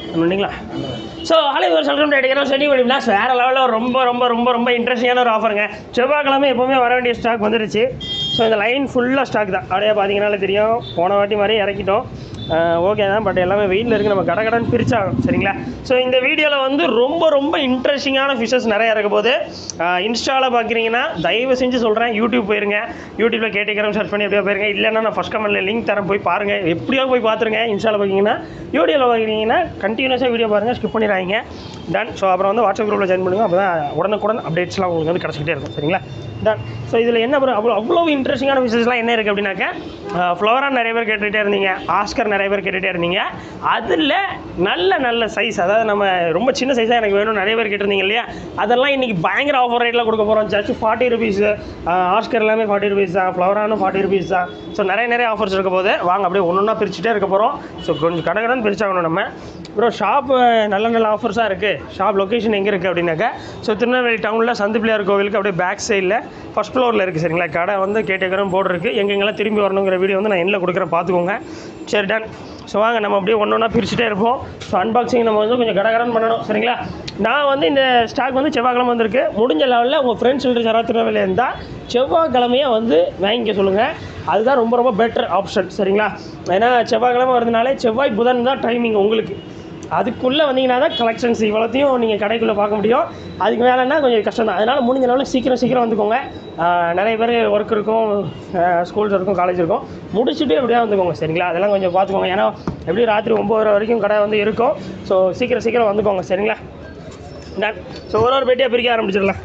பண்ணிங்களா so hello இவர் சொல்கிறோம் எடுக்கிறோம் செடி பண்ணி பிளாஸ் வேறு லெவலில் ரொம்ப ரொம்ப ரொம்ப ரொம்ப இன்ட்ரெஸ்டிங்கான ஒரு ஆஃபருங்க செவ்வாய்க்கிழமை எப்போவுமே வர வேண்டிய ஸ்டாக் வந்துடுச்சு ஸோ இந்த லைன் ஃபுல்லாக ஸ்டாக் தான் அப்படியே பார்த்தீங்கன்னாலே தெரியும் போன வாட்டி மாதிரி இறக்கிட்டோம் ஓகே தான் பட் எல்லாமே வெயிலில் இருக்குது நம்ம கடை கடன் பிரிச்சாகும் சரிங்களா ஸோ இந்த வீடியோவில் வந்து ரொம்ப ரொம்ப இன்ட்ரெஸ்டிங்கான ஃபிஷஸ் நிறைய இருக்க போது இன்ஸ்டாவில் பார்க்குறீங்கன்னா தயவு செஞ்சு சொல்கிறேன் யூடியூப் போயிருங்க யூடியூப்பில் கேட்டுக்கிறோம் சர்ச் பண்ணி எப்படியோ போயிருங்க இல்லைன்னா நான் ஃபஸ்ட் கமெண்ட்டில் லிங்க் தரேன் போய் பாருங்கள் எப்படியோ போய் பார்த்துருங்க இன்ஸ்டாவில் பார்த்தீங்கன்னா யூடியூப்பில் பார்க்குறீங்கன்னா கண்டினியூஸாக வீடியோ பாருங்கள் ஸ்கிப் பண்ணிடுறாங்க டன் ஸோ அப்புறம் வந்து வாட்ஸ்அப் குரூப்பில் ஜாயின் பண்ணுங்க அப்போ தான் உடனுக்குடன் அப்டேட்ஸ்லாம் உங்களுக்கு வந்து கிடச்சிக்கிட்டே இருக்கும் சரிங்களா டன் ஸோ இதில் என்ன அப்புறம் அவ்வளோ அவ்வளோ இன்ட்ரெஸ்டிங்கான விஷயஸ்லாம் என்ன இருக்குது அப்படின்னாக்கா ஃப்ளவரா நிறைய பேர் கேட்டுகிட்டே இருந்தீங்க ஆஸ்கர் நிறைய பேர் கேட்டுகிட்டே இருந்தீங்க அதில் நல்ல நல்ல சைஸ் அதாவது நம்ம ரொம்ப சின்ன சைஸாக எனக்கு வேணும் நிறைய பேர் கேட்டிருந்தீங்க இல்லையா அதெல்லாம் இன்றைக்கி பயங்கர ஆஃபர் ரேட்டில் கொடுக்க போகிறோம் ஜஸ்ட் ஃபார்ட்டி ருபீஸ் ஆஸ்கர் எல்லாமே ஃபார்ட்டி ருபீஸ் தான் ஃப்ளவரானும் ஃபார்ட்டி ருபீஸ் தான் ஸோ நிறைய நிறைய ஆஃபர்ஸ் இருக்க போது வாங்க அப்படியே ஒன்று ஒன்றா பிரிச்சுட்டே இருக்க போகிறோம் ஸோ கொஞ்சம் கடை கடன் பிரிச்சாகணும் நம்ம அப்புறம் ஷாப் நல்ல நல்ல ஆஃபர்ஸாக இருக்குது ஷாப் லொக்கேஷன் எங்கே இருக்குது அப்படின்னாக்கா ஸோ திருநெல்வேலி டவுனில் சந்து பிள்ளையார் கோவிலுக்கு அப்படியே பேக் சைடில் ஃபஸ்ட் ஃப்ளோரில் இருக்குது சரிங்களா கடை வந்து கேட்டுக்கிறோம் போர்டு இருக்குது எங்கெங்கெல்லாம் திரும்பி வரணுங்கிற வீடியோ வந்து நான் எண்ணில் கொடுக்குறேன் பார்த்துக்கோங்க சரி டன் ஸோ வாங்க நம்ம அப்படியே ஒன்று ஒன்றா பிரிச்சுட்டே இருப்போம் ஸோ அன்பாக்சிங் நம்ம வந்து கொஞ்சம் கடகடன் பண்ணணும் சரிங்களா நான் வந்து இந்த ஸ்டாக் வந்து செவ்வாய்க்கிழமை வந்திருக்கு முடிஞ்ச லெவலில் உங்கள் ஃப்ரெண்ட்ஸ் சொல்லிட்டு யாராவது திருநெல்வேலி இருந்தால் செவ்வாய்க்கிழமையே வந்து வாங்கிக்க சொல்லுங்கள் அதுதான் ரொம்ப ரொம்ப பெட்டர் ஆப்ஷன் சரிங்களா ஏன்னா செவ்வாய்க்கிழமை வரதுனாலே செவ்வாய் புதன் தான் டைமிங் உங்களுக்கு அதுக்குள்ளே வந்தீங்கன்னா தான் கலெக்ஷன்ஸ் இவ்வளோத்தையும் நீங்கள் கடைக்குள்ளே பார்க்க முடியும் அதுக்கு மேலேன்னா கொஞ்சம் கஷ்டம் தான் அதனால் முடிஞ்ச அளவில் சீக்கிரம் சீக்கிரம் வந்துக்கோங்க ஆஹ் நிறைய பேர் ஒர்க் இருக்கும் ஸ்கூல்ஸ் இருக்கும் காலேஜ் இருக்கும் முடிச்சுட்டு எப்படியா வந்துக்கோங்க சரிங்களா அதெல்லாம் கொஞ்சம் பார்த்துக்கோங்க ஏன்னா எப்படி ராத்திரி ஒம்பது வரைக்கும் கடை வந்து இருக்கும் ஸோ சீக்கிரம் சீக்கிரம் வந்துக்கோங்க சரிங்களா டன் ஸோ ஒரு ஒரு பேட்டியாக பிரிக்க ஆரம்பிச்சிடலாம்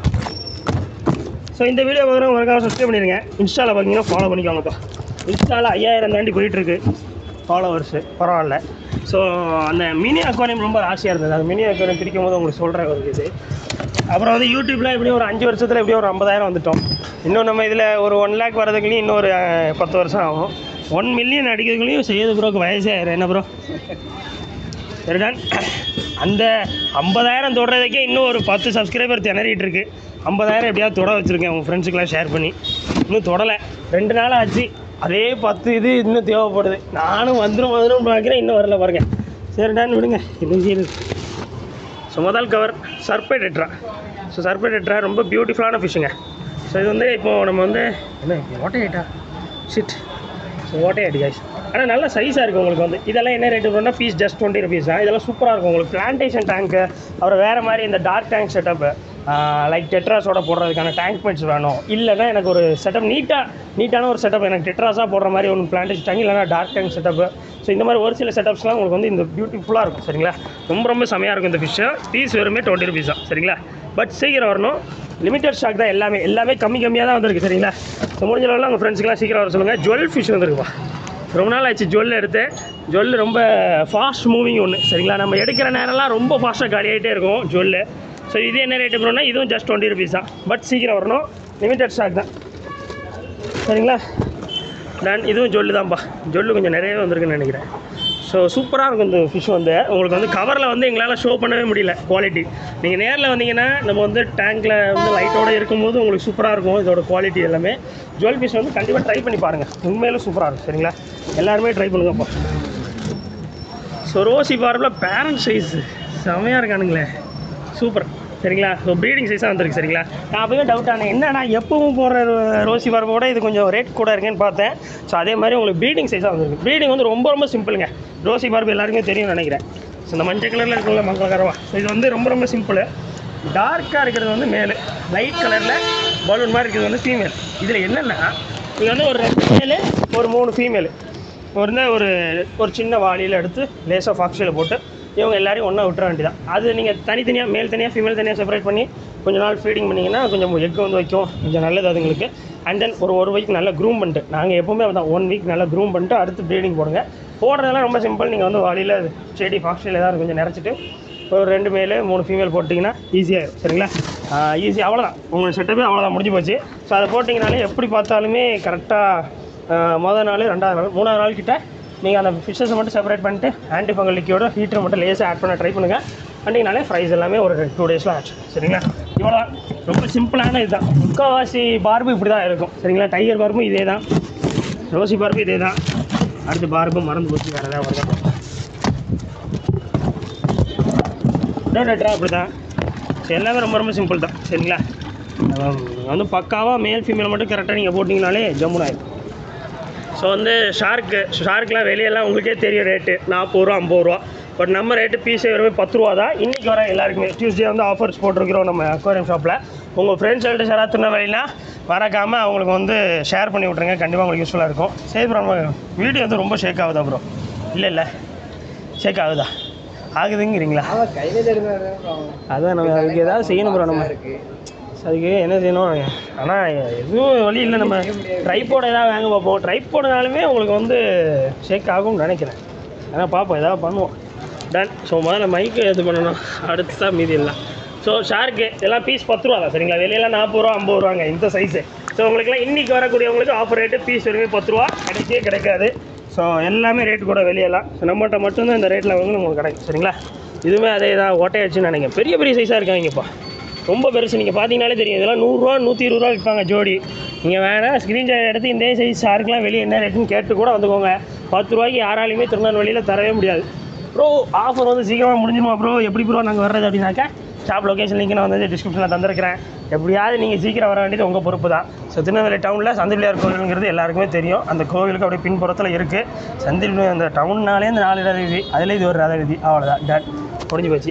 ஸோ இந்த வீடியோ பார்க்குறவங்க மறக்காம சப்ஸ்கிரைப் பண்ணிடுங்க இன்ஸ்டாவில் பார்த்தீங்கன்னா ஃபாலோ பண்ணிக்கோங்கப்பா இன்ஸ்டாவில் ஐயாயிரம் தாண்டி போயிட்டு இருக்கு ஃபாலோவர்ஸு பரவாயில்ல ஸோ அந்த மினி அக்வாரியம் ரொம்ப ஆசையாக இருந்தது அந்த மினி அக்வாரியம் பிரிக்கும் போது உங்களுக்கு சொல்கிறேன் ஒரு இது அப்புறம் வந்து யூடியூப்பில் எப்படியும் ஒரு அஞ்சு வருஷத்தில் எப்படியும் ஒரு ஐம்பதாயிரம் வந்துட்டோம் இன்னும் நம்ம இதில் ஒரு ஒன் லேக் வரதுக்குள்ளேயும் இன்னும் ஒரு அஹ், பத்து வருஷம் ஆகும் ஒன் மில்லியன் அடிக்கிறதுக்குள்ளேயும் செய்யுது ப்ரோக்கு வயசே ஆயிரும் என்ன ப்ரோ சரிதான் அந்த ஐம்பதாயிரம் தொடுறதுக்கே இன்னும் ஒரு பத்து சப்ஸ்கிரைபர் திணறிட்டு இருக்கு ஐம்பதாயிரம் எப்படியாவது தொட வச்சுருக்கேன் உங்கள் ஃப்ரெண்ட்ஸுக்கெலாம் ஷேர் பண்ணி இன்னும் தொடலை ரெண்டு நாள் ஆச்சு அதே பத்து இது இன்னும் தேவைப்படுது நானும் வந்துடும் வந்துடும் பார்க்குறேன் இன்னும் வரல பாருங்க சரிடான்னு விடுங்க இன்னும் செய்யுது ஸோ முதல் cover serpae tetra so serpae tetra ரொம்ப பியூட்டிஃபுல்லான ஃபிஷ்ஷுங்க ஸோ இது வந்து இப்போது நம்ம வந்து என்ன ஓட்டையிட்டா ஷிட் ஸோ ஓட்டையாடி guys ஆனால் நல்ல சைஸாக இருக்குது உங்களுக்கு வந்து இதெல்லாம் என்ன ரேட்டு வரும்னா பீஸ் ஜஸ்ட் டுவெண்ட்டி ருபீஸ் தான் இதெல்லாம் சூப்பராக இருக்கும் உங்களுக்கு பிளான்டேஷன் டேங்க்கு அப்புறம் வேறு மாதிரி இந்த டார்க் டேங்க் செட்டப்பு லைக் டெட்ராஸோட போடுறதுக்கான டேங்க் பெட்ஸ் வேணும் இல்லைன்னா எனக்கு ஒரு செட்டப் நீட்டாக நீட்டான ஒரு செட்டப் எனக்கு டெட்ராஸாக போடுற மாதிரி ஒரு பிளான்டேஷன் டேங்க் இல்லைனா டார்க் டேங்க் செட்டப்பு ஸோ இந்த மாதிரி ஒரு சில செட்டப்ஸ்லாம் உங்களுக்கு வந்து இந்த பியூட்டிஃபுல்லாக இருக்கும் சரிங்களா ரொம்ப ரொம்ப செமையாக இருக்கும் இந்த ஃபிஷ்ஷு பீஸ் வெறுமே டுவெண்ட்டி ருபீஸ் தான் சரிங்களா பட் சீக்கிரம் வரணும் லிமிட்டட் ஸ்டாக் தான் எல்லாமே எல்லாமே கம்மி கம்மியாக தான் வந்திருக்கு சரிங்களா ஸோ முடிஞ்ச அளவில் உங்கள் ஃப்ரெண்ட்ஸுக்கெலாம் சீக்கிரம் வர சொல்லுங்கள் ஜுவல் ஃபிஷ் வந்துருக்குப்பா ரொம்ப நாள் ஆச்சு ஜுவல் எடுத்து ஜுவல் ரொம்ப ஃபாஸ்ட் மூவிங் ஒன்று சரிங்களா நம்ம எடுக்கிற நேரம்லாம் ரொம்ப ஃபாஸ்ட்டாக காலி ஆகிட்டே இருக்கும் ஜுவல் ஸோ இது என்ன ரேட்டு ப்ரோனா இதுவும் ஜஸ்ட் டுவெண்ட்டி ருபீஸ் தான் பட் சீக்கிரம் வரணும் லிமிட்டட் ஸ்டாக் தான் சரிங்களா நான் இதுவும் ஜொல்லு தான்ப்பா ஜொல்லு கொஞ்சம் நிறையவே வந்திருக்குன்னு நினைக்கிறேன் ஸோ சூப்பராக இருக்கும் இந்த ஃபிஷ் வந்து உங்களுக்கு வந்து கவரில் வந்து எங்களால் ஷோ பண்ணவே முடியல குவாலிட்டி நீங்கள் நேரில் வந்தீங்கன்னா நம்ம வந்து டேங்க்கில் வந்து லைட்டோட இருக்கும்போது உங்களுக்கு சூப்பராக இருக்கும் இதோட குவாலிட்டி எல்லாமே ஜுவல் ஃபிஷ் வந்து கண்டிப்பாக ட்ரை பண்ணி பாருங்கள் உண்மையிலும் சூப்பராக இருக்கும் சரிங்களா எல்லாருமே ட்ரை பண்ணுங்கப்பா ஸோ ரோசி பார்பில் பேரண்ட் சைஸ் செமையாக இருக்கானுங்களே சூப்பர் சரிங்களா ஸோ ப்ரீடிங் சைஸாக வந்திருக்கு சரிங்களா நான் அப்பவே டவுட் ஆனேன் என்னன்னா எப்பவும் போடுற ரோ- ரோசி பார்போட இது கொஞ்சம் ரேட் கூட இருக்கேன்னு பார்த்தேன் ஸோ அதே மாதிரி உங்களுக்கு ப்ரீடிங் சைஸாக வந்திருக்கு ப்ரீடிங் வந்து ரொம்ப ரொம்ப சிம்பிளுங்க ரோசி பார்பு எல்லாருக்குமே தெரியும் நினைக்கிறேன் ஸோ இந்த மஞ்சள் கலரில் இருக்குல்ல மங்களகரவா ஸோ இது வந்து ரொம்ப ரொம்ப சிம்பிள் டார்க்காக இருக்கிறது வந்து மேலு லைட் கலரில் பலூன் மாதிரி இருக்கிறது வந்து ஃபீமேல் இதில் என்னென்னா இது வந்து ஒரு ரெண்டு மேலு ஒரு மூணு ஃபீமேலு ஒரு இந்த ஒரு ஒரு சின்ன வாளியில் எடுத்து லேசாக ஃபாக்ஸில் போட்டு இவங்க எல்லாரையும் ஒன்றா விட்டுற வேண்டியதான் அது நீங்கள் தனித்தனியாக மேல் தனியாக ஃபீமேல் தனியாக செப்பரேட் பண்ணி கொஞ்ச நாள் ஃபீடிங் பண்ணிங்கன்னா கொஞ்சம் எக் வந்து வைக்கும் கொஞ்சம் நல்லது அதுங்களுக்கு அண்ட் தென் ஒரு ஒரு வீக் நல்லா க்ரூம் பண்ணிட்டு நாங்கள் எப்போவுமே தான் ஒன் வீக் நல்லா க்ரூம் பண்ணிட்டு அடுத்து ப்ரீடிங் போடுங்க போடுறதெல்லாம் ரொம்ப சிம்பிள் நீங்கள் வந்து வாளியில் செடி ஃபாக்ஸில் ஏதாவது கொஞ்சம் நிறச்சிட்டு ஒரு ரெண்டு மேலு மூணு ஃபீமேல் போட்டிங்கன்னா ஈஸியாகிடும் சரிங்களா ஈஸி அவ்வளோதான் உங்கள் செட்டப்பே அவ்வளோதான் முடிஞ்சு போச்சு ஸோ அதை போட்டிங்கனாலே எப்படி பார்த்தாலுமே கரெக்டாக மொதல் நாள் ரெண்டாவது நாள் மூணாவது நாள் கிட்ட நீங்கள் அந்த ஃபிஷ்ஷஸை மட்டும் செப்பரேட் பண்ணிட்டு ஆன்டி ஃபங்கல் லிக்யூட ஹீட்டரை மட்டும் லேசாக ஆட் பண்ண ட்ரை பண்ணுங்கள் பண்ணிங்கனாலே ஃப்ரைஸ் எல்லாமே ஒரு டூ டேஸில் ஆச்சு சரிங்களா இவ்வளோ ரொம்ப சிம்பிளான இதுதான் முக்கால்வாசி பார்பு இப்படி தான் இருக்கும் சரிங்களா டைகர் பார்பும் இதே தான் ரோசி பார்பு இதே தான் அடுத்து பார்பு மறந்து போச்சு வேறு ஏதாவது வருது இன்னொரு லெட்டரா அப்படி தான் எல்லாமே ரொம்ப ரொம்ப சிம்பிள் தான் சரிங்களா அஹ் வந்து பக்காவாக மேல் ஃபீமேல் மட்டும் கரெக்டாக நீங்கள் போட்டிங்கனாலே ஜம்முன் ஆயிடும் ஸோ வந்து ஷார்க்கு ஷார்க்லாம் வெளியெல்லாம் உங்களுக்கே தெரியும் ரேட்டு நாற்பது ரூபா ஐம்பது ரூபா பட் நம்ம ரேட்டு பீஸே வெறும் பத்து ரூபா தான் இன்றைக்கி வர எல்லாருக்குமே டியூஸ்டே வந்து ஆஃபர்ஸ் போட்டிருக்கிறோம் நம்ம அக்வாரியம் ஷாப்பில் உங்கள் ஃப்ரெண்ட்ஸ் சொல்லிட்டு ஷேராக திருநெல்வேலினா மறக்காமல் அவங்களுக்கு வந்து ஷேர் பண்ணி விட்ருங்க கண்டிப்பாக உங்களுக்கு யூஸ்ஃபுல்லாக இருக்கும் சரி ப்ரோ நம்ம வீடியோ வந்து ரொம்ப ஷேக் ஆகுதா ப்ரோ இல்லை இல்லை ஷேக் ஆகுதா ஆகுதுங்கிறீங்களா அவன் கையில எடுக்கிறாரு அதான் நம்ம அதுக்கு ஏதாவது செய்யணும் ப்ரோ நம்ம இருக்கு அதுக்கு என்ன செய்யணும் ஆனால் எதுவும் வழி இல்லை நம்ம ட்ரைப்போட ஏதாவது வாங்க பார்ப்போம் ட்ரைப்போடனாலுமே உங்களுக்கு வந்து ஷேக் ஆகும்னு நினைக்கிறேன் ஆனால் பார்ப்போம் ஏதாவது பண்ணுவோம் டன் ஸோ முதல்ல மைக்கு இது பண்ணணும் அடுத்து தான் மீதி எல்லாம் ஸோ ஷார்க்கு எல்லாம் பீஸ் பத்து ரூபா தான் சரிங்களா வெளியெல்லாம் நாற்பது ரூபா ஐம்பது ரூபாங்க இந்த சைஸு ஸோ உங்களுக்குலாம் இன்றைக்கி வரக்கூடியவங்களுக்கு ஆஃபர் ரேட்டு பீஸ் வரைக்கும் பத்து ரூபா கிடைக்கவே கிடைக்காது ஸோ எல்லாமே ரேட் கூட வெளியெல்லாம் ஸோ நம்மகிட்ட மட்டும்தான் இந்த ரேட்டில் வந்து உங்களுக்கு கிடைக்கும் சரிங்களா இதுவுமே அதே தான் ஓட்டையாச்சுன்னு நினைக்கிறேன் பெரிய பெரிய சைஸாக இருக்காங்கப்பா ரொம்ப பெருசு நீங்கள் பார்த்தீங்கனாலே தெரியும் இதெல்லாம் நூறுரூவா நூற்றி இருபது ரூபா விற்பாங்க ஜோடி நீங்கள் வேணால் ஸ்க்ரீன்ஷாட் எடுத்து இந்த சைஸ் ஷார்க்கெலாம் வெளியே என்ன ரேட்டுன்னு கேட்டு கூட வந்துக்கோங்க பத்து ரூபாய்க்கு யாராலையுமே திருநெல்வேலியில் தரவே முடியாது ப்ரோ ஆஃபர் வந்து சீக்கிரமாக முடிஞ்சிருமா ப்ரோ எப்படி ப்ரோ நாங்கள் வர்றது அப்படின்னாக்கா ஷாப் லொக்கேஷன் லிங்க் நான் வந்து டிஸ்கிரிப்ஷனில் தந்திருக்கிறேன் எப்படியாவது நீங்கள் சீக்கிரம் வர வேண்டியது உங்கள் பொறுப்பு தான் ஸோ திருநெல்வேலி டவுனில் சந்திப்பிள்ளையார் கோவிலுங்கிறது எல்லாருக்குமே தெரியும் அந்த கோவிலுக்கு அப்படியே பின்புறத்தில் இருக்குது சந்தில் அந்த டவுன்னாலே இந்த நாலு ரத விதி அதில் இது ஒரு ரத விதி அவ்வளோதான் டன் முடிஞ்சு போச்சு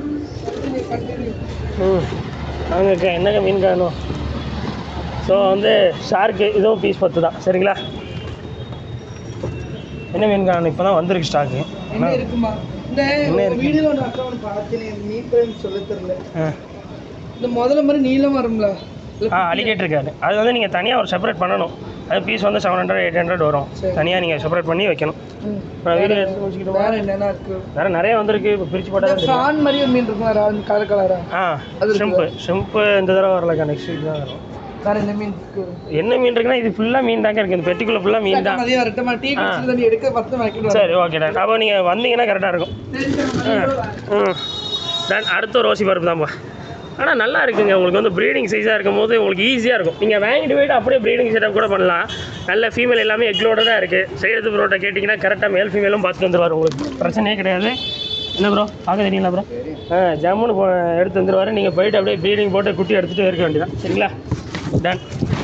ம் நாங்கள் என்னங்க மீன் காணும் ஸோ வந்து ஷார்க்கு இதுவும் பீஸ் பத்து தான் சரிங்களா என்ன மீன் காணும் இப்போ தான் வந்திருக்கு ஸ்டாக்கு என்ன இருக்குமா இந்த என்ன இருக்கு? வீடியோல ஒரு அக்கௌண்ட் பார்த்தேன் மீன் பேர் சொல்ல தெரியல ஆ இந்த முதல்ல மாதிரி நீளம் வரும்ல இல்ல ஆ அலிகேட் இருக்காது அது வந்து நீங்கள் தனியாக ஒரு செப்பரேட் பண்ணணும் அது பீஸ் வந்து செவன் ஹண்ட்ரட் எயிட் ஹண்ட்ரட் வரும் சரி. தனியாக நீங்கள் செப்பரேட் பண்ணி வைக்கணும் ம். இப்போ வீடியோ எடுத்து முடிச்சுக்கிட்டோம் வேற என்னென்ன இருக்கு வேறு நிறைய வந்திருக்கு இப்போ பிரித்து இந்த போட்டால் தெரியும் ஃப்ரான் மாதிரி ஒரு மீன் இருக்குமா ரா- கலர் கலரா ஆ அது ஷிம்பு ஷிம்பு இந்த தடவை வரலக்கா நெக்ஸ்ட் வீக் தான் வரும் வேற என்ன மீன் இருக்கு என்ன மீன் இருக்குன்னா இது ஃபுல்லாக மீன் தாங்க இருக்குது இந்த பெட்டிக்குள்ளே ஃபுல்லாக மீன் தான் மதியம் வரட்டுமா டீ குடிச்சு தண்ணி எடுக்க பத்து வைக்கணும் சரி ஓகே டன் அப்போ நீங்கள் வந்தீங்கன்னா கரெக்டாக இருக்கும் ம் தென் அடுத்த ரோசி பருப்பு தான்ப்பா ஆனால் நல்லா இருக்குங்க உங்களுக்கு வந்து ப்ரீடிங் சைஸாக இருக்கும் போது உங்களுக்கு ஈஸியாக இருக்கும் நீங்கள் வாங்கிட்டு போயிட்டு அப்படியே ப்ரீடிங் செட்டப் கூட பண்ணலாம் நல்ல ஃபீமேல் எல்லாமே எக்லோட தான் இருக்குது செய்யறது ப்ரோட்ட கேட்டிங்கன்னா கரெக்டாக மேல் ஃபீமேலும் பார்த்துட்டு வந்துருவார் உங்களுக்கு பிரச்சனையே கிடையாது என்ன ப்ரோ பார்க்க தெரியுங்களா ப்ரோ ஆ ஜம்முன்னு போ எடுத்து வந்துருவார் நீங்கள் போயிட்டு அப்படியே ப்ரீடிங் போட்டு குட்டி எடுத்துகிட்டு இருக்க வேண்டியதான் சரிங்களா டன்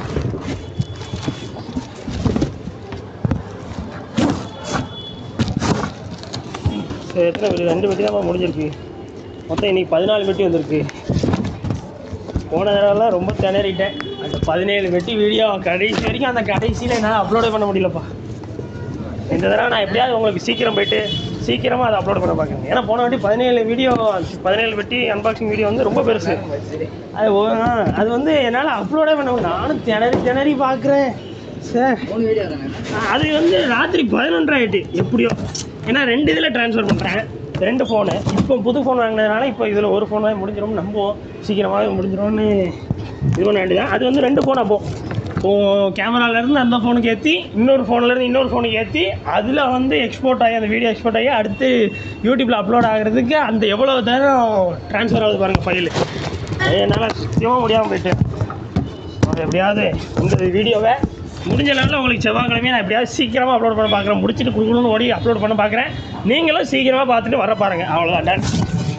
சரி எத்தனை பெட்டி ரெண்டு பெட்டி தான் முடிஞ்சிருக்கு மொத்தம் இன்னைக்கு பதினாலு பெட்டி வந்திருக்கு போன தடவைலாம் ரொம்ப திணறிட்டேன் அந்த பதினேழு பெட்டி வீடியோ கடைசி வரைக்கும் அந்த கடைசியில் என்னால் அப்லோடே பண்ண முடியலப்பா இந்த தடவை நான் எப்படியாவது உங்களுக்கு சீக்கிரம் போயிட்டு சீக்கிரமாக அதை அப்லோட் பண்ண பார்க்குறேன் ஏன்னா போன வாட்டி பதினேழு வீடியோ பதினேழு பெட்டி அன்பாக்சிங் வீடியோ வந்து ரொம்ப பெருசு அது ஒ- ஆ, அது வந்து என்னால் அப்லோடே பண்ண முடியல நானும் திணறி திணறி பார்க்குறேன் சார் மூணு வீடியோ தானே அது வந்து ராத்திரி பதினொன்றரை ஆயிட்டு எப்படியோ ஏன்னா ரெண்டு இதில் ட்ரான்ஸ்ஃபர் பண்ணுறேன் ரெண்டு ஃபோனு இப்போ புது ஃபோன் வாங்கினதுனால இப்போ இதில் ஒரு ஃபோன் வாங்கி முடிஞ்சிடும் நம்புவோம் சீக்கிரமாகவே முடிஞ்சிடும்னு இது பண்ண வேண்டியதான் அது வந்து ரெண்டு ஃபோன் அப்போ இப்போ கேமராலேருந்து அந்த ஃபோனுக்கு ஏற்றி இன்னொரு ஃபோன்லேருந்து இன்னொரு ஃபோனுக்கு ஏற்றி அதில் வந்து எக்ஸ்போர்ட் ஆகி அந்த வீடியோ எக்ஸ்போர்ட் ஆகி அடுத்து யூடியூப்பில் அப்லோட் ஆகிறதுக்கு அந்த எவ்வளோ நேரம் ட்ரான்ஸ்ஃபர் ஆகுது பாருங்கள் ஃபைலு என்னால் சத்தியமாக முடியாமல் போயிட்டு அது எப்படியாவது இந்த வீடியோவை முடிஞ்ச லெவலில் உங்களுக்கு செவ்வாய்க்கிழமையே நான் எப்படியாவது சீக்கிரமாக அப்லோட் பண்ண பார்க்குறேன் முடிச்சுட்டு குடுக்கணும்னு ஓடி அப்லோட் பண்ண பார்க்குறேன் நீங்களும் சீக்கிரமாக பார்த்துட்டு வர பாருங்கள் அவ்வளோதான் டன்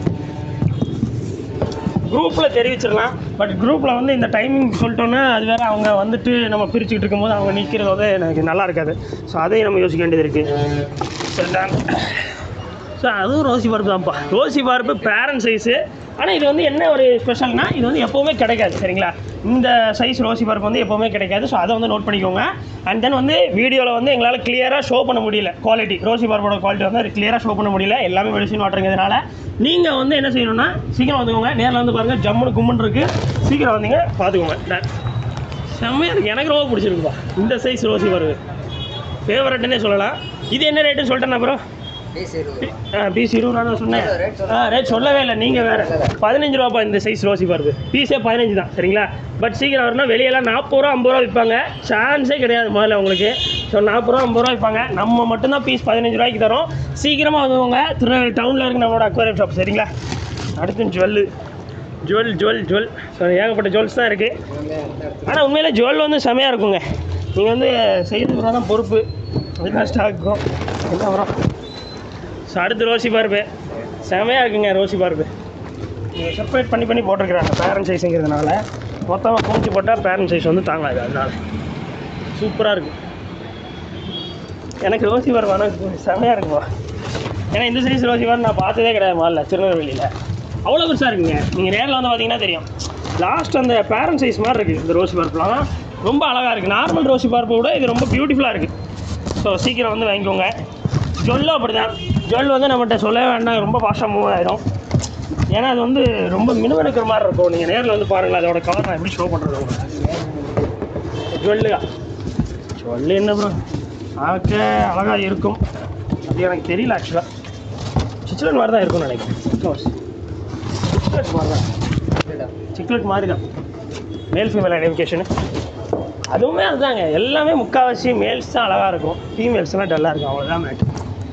குரூப்பில் தெரிவிச்சிடலாம் பட் குரூப்பில் வந்து இந்த டைமிங் சொல்லிட்டோன்னா அது வேறு அவங்க வந்துட்டு நம்ம பிரிச்சுக்கிட்டு இருக்கும்போது அவங்க நிற்கிறது வந்து எனக்கு நல்லா இருக்காது ஸோ அதையும் நம்ம யோசிக்க வேண்டியது இருக்குது சரிதான் ஸோ அதுவும் ரோசி பருப்பு தான்ப்பா ரோசி பருப்பு பேரண்ட் சைஸு ஆனால் இது வந்து என்ன ஒரு ஸ்பெஷல்னா இது வந்து எப்போவுமே கிடைக்காது சரிங்களா இந்த சைஸ் ரோசி பருப்பு வந்து எப்போவுமே கிடைக்காது ஸோ அதை வந்து நோட் பண்ணிக்கோங்க அண்ட் தென் வந்து வீடியோவில் வந்து எங்களால் கிளியராக ஷோ பண்ண முடியல குவாலிட்டி ரோசி பருப்போட குவாலிட்டி வந்து கிளியராக ஷோ பண்ண முடியல எல்லாமே மெடிசின் வாட்டருங்கிறதுனால நீங்கள் வந்து என்ன செய்யணும்னா சீக்கிரம் வந்துக்கோங்க நேரில் வந்து பாருங்கள் ஜம்முன்னு கும்முன்னு இருக்குது சீக்கிரம் வந்தீங்க பார்த்துக்கோங்க Done. செம்மையாக இருக்குது எனக்கு ரொம்ப பிடிச்சிருக்குப்பா இந்த சைஸ் ரோசி பருப்பு ஃபேவரட்னே சொல்லலாம் இது என்ன ரேட்டுன்னு சொல்லிட்டேன் அப்புறம் ஆ பீஸ் இருபது ரூபா தான் சொன்னேன் ஆ ரேட் சொல்லவே இல்லை நீங்கள் வேறு பதினஞ்சு ரூபாப்பா இந்த சைஸ் ரோசி பருப்பு பீஸே பதினஞ்சு தான் சரிங்களா பட் சீக்கிரம் வரணும் வெளியெல்லாம் நாற்பது ரூபா ஐம்பது ரூபா விற்பாங்க சான்ஸே கிடையாது முதல்ல உங்களுக்கு ஸோ நாற்பது ரூபா ஐம்பது ரூபா விற்பாங்க நம்ம மட்டும்தான் பீஸ் பதினஞ்சு ரூபாய்க்கு தரோம் சீக்கிரமாக வந்துவோங்க திருநெல்வேலி டவுனில் இருக்கு நம்மளோட அக்வாரியம் ஷாப் சரிங்களா அடுத்து jewel jewel jewel jewel so ஏகப்பட்ட ஜுவல்ஸ் தான் இருக்குது ஆனால் உண்மையிலே ஜுவல் வந்து செமையாக இருக்குங்க நீங்கள் வந்து செய்யறது தான் பொறுப்பு அதுதான் ஸ்டாக்கும் என்ன வரும் ஸோ அடுத்து ரோசி பருப்பு செமையாக இருக்குங்க ரோசி பருப்பு செப்பரேட் பண்ணி பண்ணி போட்டிருக்கிறாங்க பேரண்ட் சைஸுங்கிறதுனால மொத்தமாக குமிச்சு போட்டால் பேரண்ட் சைஸ் வந்து தாங்காது அதனால சூப்பராக இருக்கும் எனக்கு ரோசி வர வேணும் செமையாக இருக்குப்பா ஏன்னா இந்த சைஸ் ரோசி வர நான் பார்த்ததே கிடையாது மாலில் திருநெல்வேலியில் அவ்வளோ பெருசாக இருக்குங்க நீங்கள் நேரில் வந்து பார்த்தீங்கன்னா தெரியும் லாஸ்ட் அந்த பேரண்ட் சைஸ் மாதிரி இருக்குது இந்த ரோசி பருப்புலாம் ரொம்ப அழகாக இருக்குது நார்மல் ரோசி பருப்பை விட இது ரொம்ப பியூட்டிஃபுல்லாக இருக்குது ஸோ சீக்கிரம் வந்து வாங்கிக்கோங்க ஜொல்லும் அப்படி தான் ஜொல் வந்து நம்மகிட்ட சொல்லவே வேண்டாம் ரொம்ப ஃபாஸ்ட்டாக மூவ் ஆயிடும் ஏன்னா அது வந்து ரொம்ப மினுமினுக்கிற மாதிரி இருக்கும் நீங்கள் நேரில் வந்து பாருங்களேன் அதோட கலர் நான் எப்படி ஷோ பண்ணுறது உங்களுக்கு ஜுவல்லுயா ஜுவல்லு என்ன ப்ரோ பார்க்க அழகாக இருக்கும் அது எனக்கு தெரியல ஆக்சுவலாக சிக்லெட் மாதிரி தான் இருக்கும்னு நினைக்கிறேன் சிக்லெட் மாதிரி தான் சிக்லெட் மாதிரி தான் மேல் ஃபீமேல் ஐடென்டிஃபிகேஷனு அதுவுமே அதுதாங்க எல்லாமே முக்கால்வாசி மேல்ஸ் தான் அழகாக இருக்கும் ஃபீமேல்ஸ்லாம் டல்லாக இருக்கும் அவ்வளோதான் மேட்ரு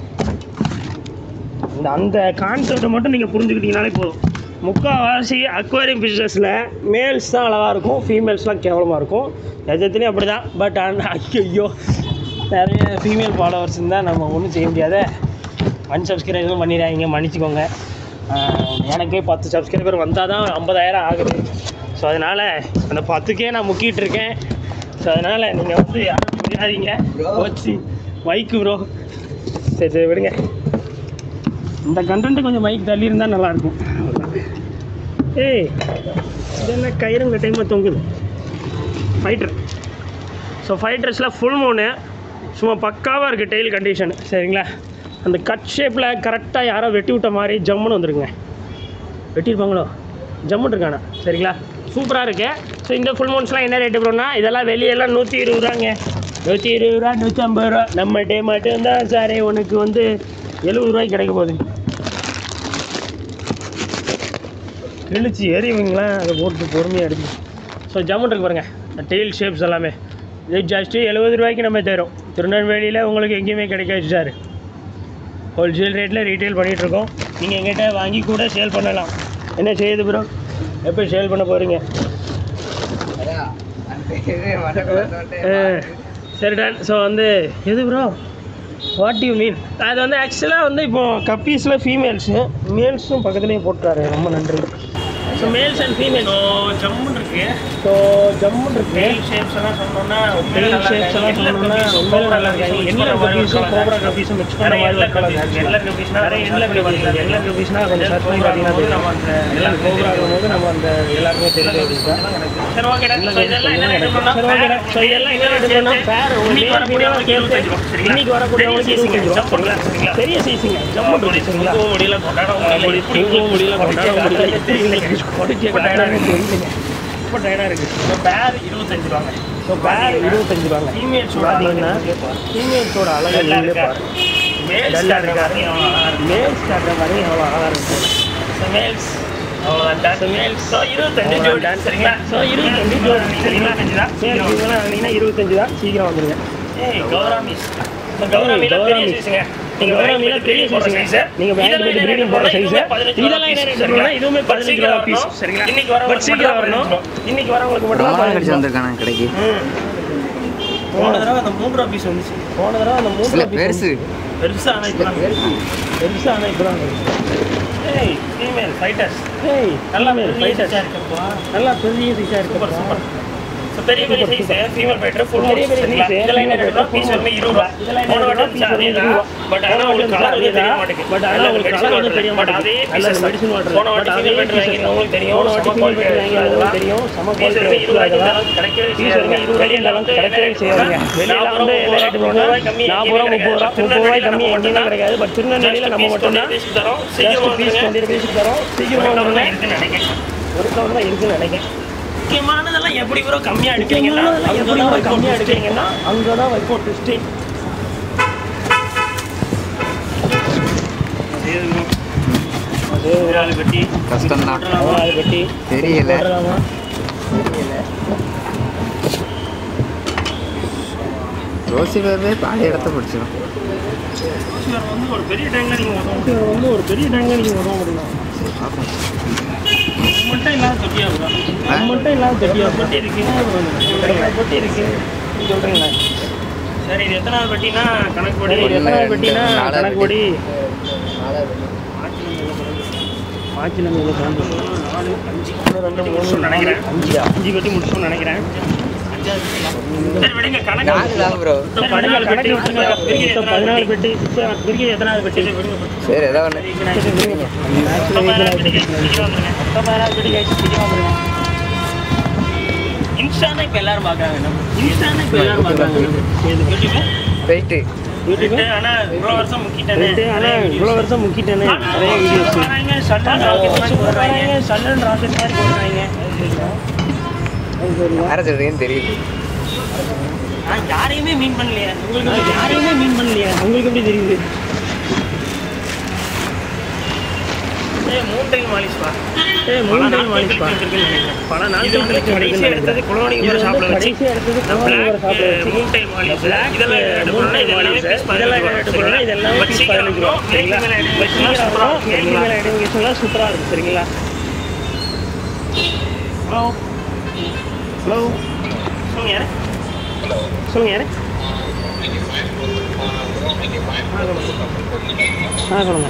இந்த அந்த கான்செப்டை மட்டும் நீங்கள் புரிஞ்சுக்கிட்டீங்கனாலே போதும் முக்கால்வாசி அக்வாரியம் ஃபிஷஸில் மேல்ஸ் தான் அழகாக இருக்கும் ஃபீமேல்ஸ்லாம் கேவலமாக இருக்கும் எதுத்துலேயும் அப்படி தான் பட் ஆனால் ஐயோ நிறைய ஃபீமேல் ஃபாலோவர்ஸ் இருந்தால் நம்ம ஒன்றும் செய்ய முடியாத ஒன் சப்ஸ்கிரைபரும் பண்ணிடுறாங்க மன்னிச்சுக்கோங்க ஆஹ் எனக்கே பத்து சப்ஸ்கிரைபர் வந்தால் தான் ஐம்பதாயிரம் ஆகுது ஸோ அதனால் அந்த பத்துக்கே நான் முக்கிட்டு இருக்கேன் ஸோ அதனால் நீங்கள் வந்து யாரும் புரியாதீங்க வச்சு மைக்கு ப்ரோ சரி சரி விடுங்க இந்த கண்டென்ட் கொஞ்சம் மைக் தள்ளி இருந்தால் நல்லாயிருக்கும் ஏய் இது என்ன கயிறுங்க டைமாக தொங்குது ஃபைட்டர் ஸோ ஃபைட்டர்ஸில் ஃபுல் மூணு சும்மா பக்காவாக இருக்குது டெய்ல் கண்டிஷன் சரிங்களா அந்த கட் ஷேப்பில் கரெக்டாக யாரோ வெட்டி விட்ட மாதிரி ஜம்முன்னு வந்துருங்க வெட்டியிருப்பாங்களோ ஜம்முன்னு இருக்கானா சரிங்களா சூப்பராக இருக்கு ஸோ இந்த ஃபுல் மூன்ஸ்லாம் என்ன ரேட்டு ப்ரோனா இதெல்லாம் வெளியெல்லாம் நூற்றி இருபது ரூபாங்க நூற்றி இருபது ரூபா நூற்றம்பது ரூபா நம்ம டே மட்டும்தான் சார் உனக்கு வந்து எழுபது ரூபாய்க்கு கிடைக்க போகுது கிழிச்சு எறிவீங்களேன் அதை போட்டு பொறுமையாக எடுத்து ஸோ ஜம்முன் இருக்கு பாருங்க டெயில் ஷேப்ஸ் எல்லாமே இது ஜஸ்ட்டு எழுபது ரூபாய்க்கு நம்ம தரோம் திருநெல்வேலியில் உங்களுக்கு எங்கேயுமே கிடைக்காது சார் ஹோல்சேல் ரேட்டில் ரீட்டைல் பண்ணிகிட்ருக்கோம் நீங்கள் எங்கிட்ட வாங்கி கூட சேல் பண்ணலாம் என்ன செய்யுது ப்ரோ எப்போ சேல் பண்ண போகிறீங்க சரி டன் ஸோ வந்து எது ப்ரோ வாட் யூ மீன் அது வந்து ஆக்சுவலாக வந்து இப்போ கப்பீஸில் ஃபீமேல்ஸு மேல்ஸும் பக்கத்துலேயே போட்டுறாரு ரொம்ப நன்றி ஸோ மேல்ஸ் அண்ட் ஃபீமேல் ஜம்முன் இருக்கு ஸோ ஜம்முன் இருக்கு மேல் ஷேப்ஸ் எல்லாம் சொன்னோம்னா மேல் ஷேப்ஸ் எல்லாம் சொன்னோம்னா உண்மையிலே நல்லா இருக்காங்க எல்லா கப்பீஸும் கோப்ரா கப்பீஸும் மிக்ஸ் பண்ண மாதிரி ஒரு கலர் எல்லா கப்பீஸ்னா எல்லா கப்பீஸ் எல்லா கப்பீஸ்னா கொஞ்சம் சர்ச் பண்ணி பார்த்தீங்கன்னா தெரியும் நம்ம அந்த எல்லா கோப்ரா போது நம்ம அந்த எல்லாருமே தெரிஞ்ச கப்பீஸ் தான் சரி ஓகேடா ஸோ இதெல்லாம் என்ன எடுக்கணும்னா சரி ஓகேடா ஸோ இதெல்லாம் என்ன எடுக்கணும்னா பேர் இன்னைக்கு வரக்கூடியவங்களுக்கு இருபத்தஞ்சு இன்னைக்கு வரக்கூடியவங்களுக்கு இருபத்தஞ்சு ரூபா சரிங்களா பெரிய சைஸுங்க ஜம்மு சரிங்களா முடியல கொண்டாட முடியல முடியல கொண்டாட முடியல கொடிச்சு டயர்டாக தெரியலைங்க ரொம்ப டயர்டாக இருக்குது ஸோ பேர் இருபத்தஞ்சு ரூபாங்க ஸோ பேர் இருபத்தஞ்சு ரூபாங்க ஃபீமேல்ஸ் பார்த்தீங்கன்னா ஃபீமேல்ஸோட அழகு நீங்களே பாருங்க மேல் ஸ்டார்டர் மேல் ஸ்டார்டர் வரையும் எவ்வளோ அழகாக இருக்குது ஸோ மேல்ஸ் அவ்வளோதான் மேல்ஸ் ஸோ இருபத்தஞ்சு ஜோடி சரிங்களா ஸோ இருபத்தஞ்சு ஜோடி சரிங்களா சரி இவங்களாம் வாங்கினீங்கன்னா இருபத்தஞ்சு தான் சீக்கிரம் வந்துடுங்க ஏய் கௌராமிஸ் கௌராமியில் பெரிய சைஸுங்க நீங்கள் கௌராமியில் பெரிய சைஸுங்க நீங்கள் பேங்க் போயிட்டு ப்ரீடிங் போடுற சைஸு இதெல்லாம் என்ன ரேட் வரும்னா இதுவுமே பதினஞ்சு ரூபா பீஸ் சரிங்களா இன்னைக்கு வர பட் சீக்கிரம் வரணும் இன்னைக்கு வரவங்களுக்கு மட்டும் தான் பதினஞ்சு ரூபா. வந்திருக்கானே கடைக்கு போன தடவை அந்த மூன்று ரூபா பீஸ் வந்துச்சு போன தடவை அந்த மூன்று இல்ல ரூபா piece பெருசு பெருசா ஆனால் இப்போ தான் பெருசா ஆனால் இப்போ தான் ஏய் ஃபீமேல் ஃபைட்டர்ஸ் ஏய் நல்லா மேல் ஃபைட்டர்ஸ் நல்லா பெரிய சைஸாக இருக்கு சூப்பர் சூப்பர் ஸோ பெரிய பெரிய சைஸ் ஃபீமேல் ஃபைட்டர் ஃபுல் பெரிய பெரிய சைஸ் இதெல்லாம் என்ன ரேட் பீஸ் வந்து 20 ரூபா இதெல்லாம் என்ன ரேட் பீஸ் அதே தான் பட் ஆனால் உங்களுக்கு கலர் வந்து தெரிய மாட்டேங்குது பட் ஆனால் உங்களுக்கு கலர் வந்து தெரிய மாட்டேங்குது அதே பீஸ் மெடிசன் வாட்டர் போன வாட்டி ஃபீமேல் ஃபைட்டர் வாங்கி உங்களுக்கு தெரியும் போன வாட்டி ஃபீமேல் ஃபைட்டர் வாங்கி உங்களுக்கு தெரியும் சம குவாலிட்டி 20 ரூபாய்க்கு கிடைக்கவே செய்யாது 20 ரூபாய்க்கு கிடைக்கவே செய்யாதுங்க வெளியில வந்து என்ன ரேட் போனா 40 ரூபா 30 ரூபா 30 ரூபாய் கம்மி எங்கேயுமே கிடைக்காது பட் திருநெல்வேலியில் நம்ம மட்டும் தான் ஜஸ்ட் பீஸ் டுவெண்ட்டி ருபீஸ்க்கு தரோம் சீக்கிரமாக வந்துருங்க ஒரு கவர் தான் இருக்குன்னு நினைக்கிறேன் முக்கியமானதெல்லாம் எப்படி ப்ரோ கம்மியாக எடுக்கிறீங்கன்னா எப்படி ப்ரோ கம்மியாக எடுக்கிறீங்கன்னா அங்கே தான் வைப்போம் ட்விஸ்ட்டு அதே பெட்டி கஷ்டம்தான் அது பெட்டி தெரியல போடலாமா ரோசி பேருமே பாதி இடத்த பிடிச்சிடும் இவர் வந்து ஒரு பெரிய டேங்கில் நீங்கள் உதவும் இவர் வந்து ஒரு பெரிய டேங்கில் நீங்கள் உதவ முடியும் பார்ப்போம் மட்டும் இல்லாத தொட்டியா ப்ரோ மட்டும் இல்லாத தொட்டியா பட்டி இருக்கு பட்டி இருக்கு நீங்க சொல்றீங்களா சரி இது எத்தனாவது பட்டினா கணக்கு படி இது எத்தனாவது பட்டினா நாலாவது கணக்கு படி ஆச்சில் மீன் சேர்ந்து நாலு அஞ்சு ஒன்று ரெண்டு மூணு நினைக்கிறேன் அஞ்சு அஞ்சு பெட்டி முடிச்சோம்னு நினைக்கிறேன் சரி விடுங்க கணக்கு நாலு தான் ப்ரோ சரி, விடுங்க, கணக்கு விட்டுருங்க. மொத்தம் பதினாலு பெட்டி இப்போ விரிக்கை எத்தனாவது பெட்டி சரி ஏதோ ஒன்று இன்ஸ்டானா இப்போ எல்லாரும் பார்க்குறாங்க இன்ஸ்டானா இப்போ எல்லாரும் பார்க்குறாங்க யூடியூப்ல போயிட்டு யூடியூப் ஆனால் இவ்வளோ வருஷம் முக்கிட்டேனே ஆனால் இவ்வளோ வருஷம் முக்கிட்டேனே நிறைய வீடியோஸ் போடுறாங்க சல்டன் ராக்கெட் மாதிரி போடுறாங்க சல்டன் ராக்கெட் மாதிரி போடுறாங்க யாரை சொல்றீங்கன்னு தெரியுது நான் யாரையுமே மீன் பண்ணலையே உங்களுக்கு யாரையுமே மீன் பண்ணலையே உங்களுக்கு எப்படி தெரியுது ஏய் மூணு டைம் மாலிஷ்பா ஏய் மூணு டைம் மாலிஷ்பா பல நாள் கழிச்சு எடுத்தது குளோனிக்கு ஷாப்ல வச்சு மூணு டைம் மாலிஷ் இதெல்லாம் ரெண்டு பொருள் இதெல்லாம் பீஸ் இதெல்லாம் ரெண்டு பொருள் இதெல்லாம் பீஸ் பதினஞ்சு ரூபா சரிங்களா மேல் ஐடென்டிஃபிகேஷன்லாம் சூப்பராக இருக்கும் சரிங்களா ஹலோ ஹலோ சொல்லுங்க யாரு சொல்லுங்க யாரு ஆ சொல்லுங்க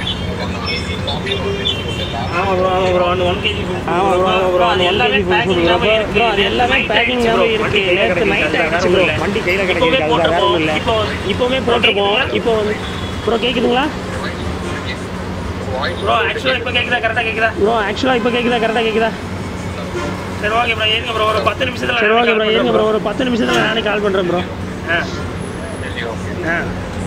ஆமாம் ப்ரோ ஆமாம் ப்ரோ அந்த ஒன் கேஜி ஆமாம் ப்ரோ ஆமாம் ப்ரோ அந்த ஒன் கேஜி ப்ரோ ப்ரோ அது எல்லாமே பேக்கிங்காகவே இருக்கு நேற்று நைட் ஆகிடுச்சு ப்ரோ வண்டி கையில் கிடைக்கிறது அது வேற ஒன்றும் இல்லை இப்போவே போட்டிருப்போம் இப்போ வந்து ப்ரோ கேட்குதுங்களா ப்ரோ ஆக்சுவலாக இப்போ கேட்குதா கரெக்டாக கேட்குதா ப்ரோ ஆக்சுவலாக இப்போ கேட்குதா கரெக்டாக கேட்குதா சரி ஓகே ப்ரோ ஏறுங்க ப்ரோ ஒரு பத்து நிமிஷத்தில் சரி ஓகே ப்ரோ ஏறுங்க ப்ரோ ஒரு பத்து நிமிஷத்தில் நானே கால் பண்ணுறேன் ப்ரோ ஆ ஆ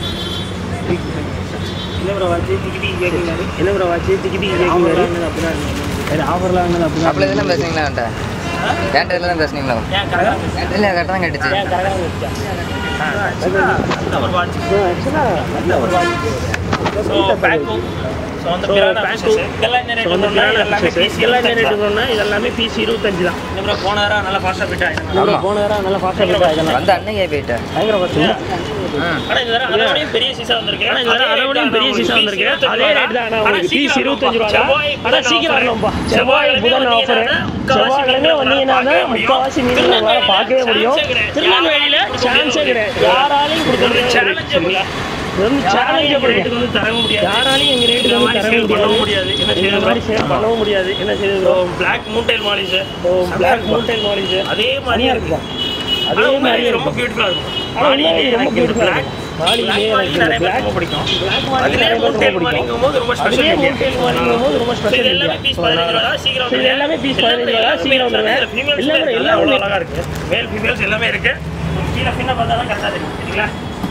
என்ன ப்ரோ வாட்சி டிக்கெட்டி கேட்குறாரு என்ன ப்ரோ வாட்சி டிக்கெட்டி கேட்குறாரு அப்படிதான் சரி ஆஃபர்லாம் இருந்தது அப்பல அப்படிதான் இதெல்லாம் பேசுனீங்களா அவன்கிட்ட என்கிட்ட இதெல்லாம் பேசுனீங்களா ஏன் கரெக்டாக இல்லை கரெக்டாக தான் கேட்டுச்சு ஏன் கரெக்டாக நல்ல ஒரு வாட்ச் நல்ல ஒரு வாட்ச் ஸோ பேக்கும் ஸோ அந்த பிராண்ட் பேக்கும் இதெல்லாம் என்ன ரேட் சொன்னா எல்லாமே பீஸ் எல்லாம் என்ன ரேட் சொன்னா இதெல்லாமே பீஸ் இருபத்தஞ்சு தான் அப்புறம் போன தடவை நல்லா ஃபாஸ்ட்டாக ஃபிட் ஆகிடும் போன தடவை நல்லா ஃபாஸ்ட்டாக ஃபிட் ஆகிடும் வந்து அன்னைக்கே போயிட்டேன் பயங்கர ஃபஸ்ட்டு ம் ஆனா இந்த தடவை அதை விடையும் பெரிய சீசா வந்திருக்கு ஆனா இந்த தடவை அதை விடையும் பெரிய சீசா வந்திருக்கு அதே ரேட் தான் ஆனா உங்களுக்கு பீஸ் இருபத்தஞ்சு ரூபா தான் ஆனா சீக்கிரம் வரணும்பா செவ்வாய் புதன் ஆஃபர் செவ்வாய்க்கிழமை வந்தீங்கன்னா தான் முக்கால்வாசி மீன் உங்களால பார்க்கவே முடியும் திருநெல்வேலியில சான்ஸே கிடையாது யாராலையும் கொடுக்க முடியாது சரிங்களா இது வந்து சேலஞ்ச் ரேட்டுக்கு வந்து தர முடியாது யாராலையும் எங்க ரேட்டுக்கு வந்து தர முடியாது என்ன செய்யறது மாதிரி சேல் பண்ணவும் முடியாது என்ன செய்யறது பிளாக் மூட்டைல் மாலிஷ் பிளாக் மூட்டைல் மாலிஷ் அதே மாதிரியே இருக்குதா அதே மாதிரி ரொம்ப பியூட்டிஃபுல்லா இருக்கும் மாலியிலே ரொம்ப பியூட்டிஃபுல்லா இருக்கும் மாலியிலே எனக்கு நிறைய பேர் ரொம்ப பிடிக்கும் அதிலே மூட்டைல் மாலிங்கும் போது ரொம்ப ஸ்பெஷல் மூட்டைல் மாலிங்கும் போது ரொம்ப ஸ்பெஷல் எல்லாமே பீஸ் 15 ரூபா தான் சீக்கிரம் இது எல்லாமே பீஸ் 15 ரூபா தான் சீக்கிரம் வந்துருங்க எல்லாமே எல்லாமே அழகா இருக்கு மேல் ஃபீமேல்ஸ் எல்லாமே இருக்கு கீழே பின்ன பார்த்தா தான் கரெக்டாக தெரியும் சரிங்களா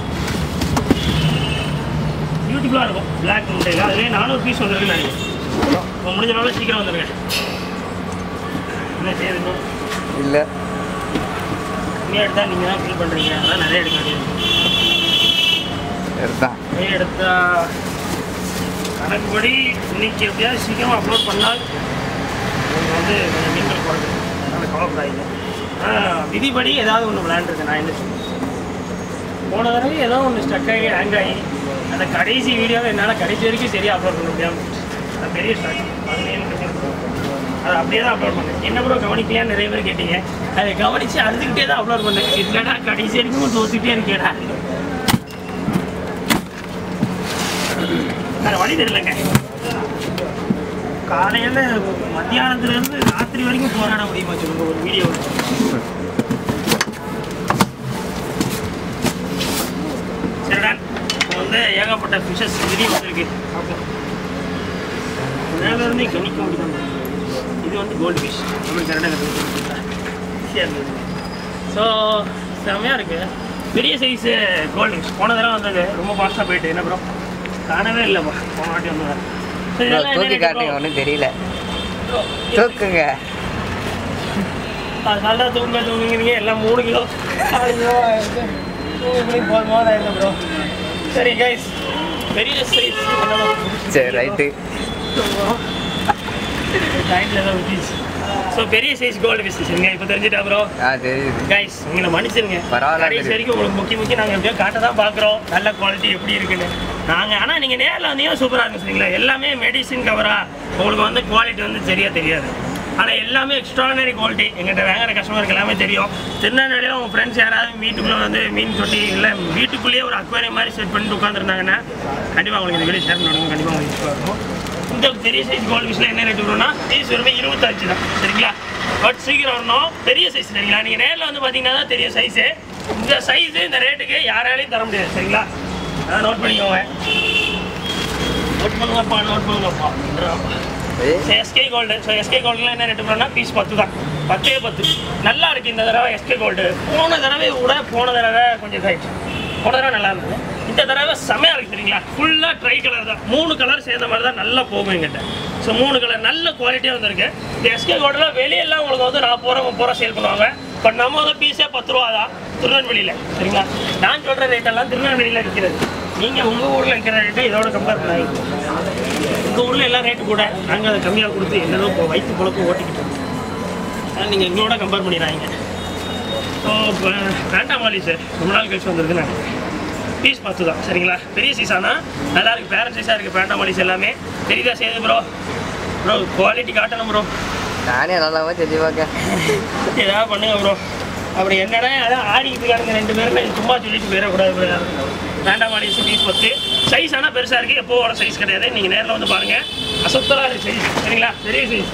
பியூட்டிஃபுல்லாக இருக்கும் பிளாக் மூட்டையில் அதுலேயே நானூறு பீஸ் வந்துருக்கு நினைக்கிறேன் இப்போ முடிஞ்ச நாள் சீக்கிரம் வந்துருங்க என்ன செய்யுது இன்னும் இல்லை கம்மியாக எடுத்தால் நீங்கள் தான் ஃபீல் பண்ணுறீங்க அதெல்லாம் நிறைய எடுக்க வேண்டியது எடுத்தான் நிறைய எடுத்தா கணக்குப்படி இன்னைக்கு எப்படியாவது சீக்கிரமாக அப்லோட் பண்ணால் உங்களுக்கு வந்து கொஞ்சம் மீன்கள் குறைக்கும் அதனால் கவலைப்படாதீங்க ஆனால் விதிப்படி ஏதாவது ஒன்று விளையாண்டுருக்கேன் நான் என்ன சொல்லுவேன் போன தடவை ஏதோ ஒன்று ஸ்டக் ஆகி ஹேங் ஆகி அந்த கடைசி வீடியோவை என்னால் கடைசி வரைக்கும் சரியாக அப்லோட் பண்ண முடியாமல் போச்சு. அது பெரிய ஸ்டாக் பதினேழு நிமிஷம் அதை அப்படியே தான் அப்லோட் பண்ணேன் என்ன கூட கவனிக்கலையான்னு நிறைய பேர் கேட்டீங்க அதை கவனித்து அழுதுகிட்டே தான் அப்லோட் பண்ணேன் இல்லைடா கடைசி வரைக்கும் தோத்துக்கிட்டே இருக்கேடா வேறு வழி தெரியலங்க காலையில் மத்தியானத்துலேருந்து ராத்திரி வரைக்கும் போராட முடியுமா சொல்லுங்க ஒரு வீடியோ சரிடா இப்போ வந்து ஏகப்பட்ட ஃபிஷஸ் திடீர் வந்திருக்கு பார்ப்போம் மேலே இருந்து கணிக்க முடியும் இது வந்து கோல்டு ஃபிஷ் நம்மளுக்கு கரெக்டாக ஈஸியாக இருந்தது ஸோ செம்மையாக இருக்குது பெரிய சைஸு கோல்டு ஃபிஷ் போன தடவை வந்தது ரொம்ப ஃபாஸ்ட்டாக போயிட்டு என்ன ப்ரோ காணவே இல்லைப்பா போன வாட்டி வந்தது So, bro, இதெல்லாம் என்ன தூக்கி rate காட்டுங்க bro? ஒன்றும் தெரியல Bro, தூக்குங்க அதனால தூங்க தூங்குறீங்க எல்லாம் மூணு கிலோ நாலு கிலோ ஆயிடுச்சு தூங்குறீங்க போதுமா ஆயிடுது ப்ரோ சரி கைஸ் பெரிய சைஸ் சரி ரைட்டு டைட்டில் ஏதோ விட்டுச்சு ஸோ பெரிய சைஸ் கோல்டு ஃபிஷ் சரிங்க இப்போ தெரிஞ்சுட்டா ப்ரோ ஆ தெரியுது கைஸ் உங்களை மன்னிச்சிருங்க பரவாயில்ல, கடைசி தெரியுது. வரைக்கும் உங்களுக்கு முக்கிய முக்கியம் நாங்கள் எப்படியோ காட்ட தான் பார்க்குறோம் நல்ல குவாலிட்டி எப்படி இருக்குன்னு நாங்கள் ஆனால் நீங்கள் நேரில் வந்தீங்கன்னா சூப்பராக இருக்கும் சரிங்களா எல்லாமே மெடிசின் கவரா உங்களுக்கு வந்து குவாலிட்டி வந்து சரியாக தெரியாது ஆனால் எல்லாமே எக்ஸ்ட்ரானரி குவாலிட்டி எங்கிட்ட வாங்குற கஸ்டமருக்கு எல்லாமே தெரியும் திருநெல்வேலியில் உங்கள் ஃப்ரெண்ட்ஸ் யாராவது வீட்டுக்குள்ளே வந்து மீன் தொட்டி இல்லை வீட்டுக்குள்ளேயே ஒரு அக்வாரியம் மாதிரி செட் பண்ணிட்டு உட்காந்துருந்தாங்கன்னா கண்டிப்பாக உங்களுக்கு இந்த வீடியோ ஷேர் பண்ணுவாங்க கண்டிப்பாக உங்களுக்கு யூஸ்ஃபுல்லாக இருக்கும் இந்த பெரிய சைஸ் கோல்டு ஃபிஷ்ல என்ன ரேட் வரும்னா பீஸ் வருமே இருபத்தஞ்சு தான் சரிங்களா பட் சீக்கிரம் வரணும் பெரிய சைஸ் சரிங்களா நீங்கள் நேரில் வந்து பார்த்தீங்கன்னா தான் தெரியும் சைஸு இந்த சைஸு இந்த ரேட்டுக்கு யாராலையும் தர முடியாது சரிங்களா அதான் நோட் பண்ணிக்கோங்க நோட் பண்ணுங்கப்பா நோட் பண்ணுங்கப்பா எஸ்கே கோல்டு ஸோ எஸ்கே கோல்டுலாம் என்ன ரேட்டு போனால் பீஸ் பத்து தான் பத்தே பத்து நல்லா இருக்குது இந்த தடவை எஸ்கே கோல்டு போன தடவை விட போன தடவை கொஞ்சம் இதாயிடுச்சு போன தடவை நல்லா இருந்தது இந்த தடவை செமையாக இருக்குது சரிங்களா ஃபுல்லாக ட்ரை கலர் தான் மூணு கலர் சேர்ந்த மாதிரி தான் நல்லா போகும் எங்கிட்ட ஸோ மூணு கலர் நல்ல குவாலிட்டியாக வந்திருக்கு இந்த எஸ்கே கோல்டில் வெளியெல்லாம் உங்களுக்கு வந்து நான் போகிற முப்பது ரூபா சேல் பண்ணுவாங்க பட் நம்ம வந்து பீஸே பத்து ரூபா தான் திருநெல்வேலியில் சரிங்களா நான் சொல்கிற ரேட்டெல்லாம் திருநெல்வேலியில் விற்கிறது நீங்கள் உங்கள் ஊரில் இருக்கிற ரேட்டை இதோட கம்பேர் பண்ணாங்க எங்கள் ஊரில் எல்லாம் ரேட்டு கூட நாங்கள் அதை கம்மியாக கொடுத்து என்னதோ இப்போ வயிற்று பொழப்பு ஓட்டிக்கிட்டு இருக்கோம் ஆனால் நீங்கள் எங்களோட கம்பேர் பண்ணிடுறாங்க ஸோ இப்போ வேண்டாம் மாலி சார் ரொம்ப நாள் கழிச்சு வந்திருக்கு நான் பீஸ் பார்த்து தான் சரிங்களா பெரிய சைஸானா நல்லா இருக்குது பேரண்ட் சைஸாக இருக்குது பேண்டா மாலிஸ் எல்லாமே தெரியுதா செய்யுது ப்ரோ ப்ரோ குவாலிட்டி காட்டணும் ப்ரோ நானே நல்லாவே செஞ்சு பார்க்க ஏதாவது பண்ணுங்க ப்ரோ அப்புறம் என்னடா அதான் ஆடிக்கிட்டு இருக்கானுங்க ரெண்டு பேரும் சும்மா சொல்லிட்டு போயிடக்கூடாது bro யாரும். வேண்டாம் மாலிஸ் பீஸ் பத்து சைஸ் ஆனால் பெருசாக இருக்குது எப்போவோட சைஸ் கிடையாது நீங்கள் நேரில் வந்து பாருங்கள் அசத்தலாக இருக்குது சைஸ் சரிங்களா பெரிய சைஸ்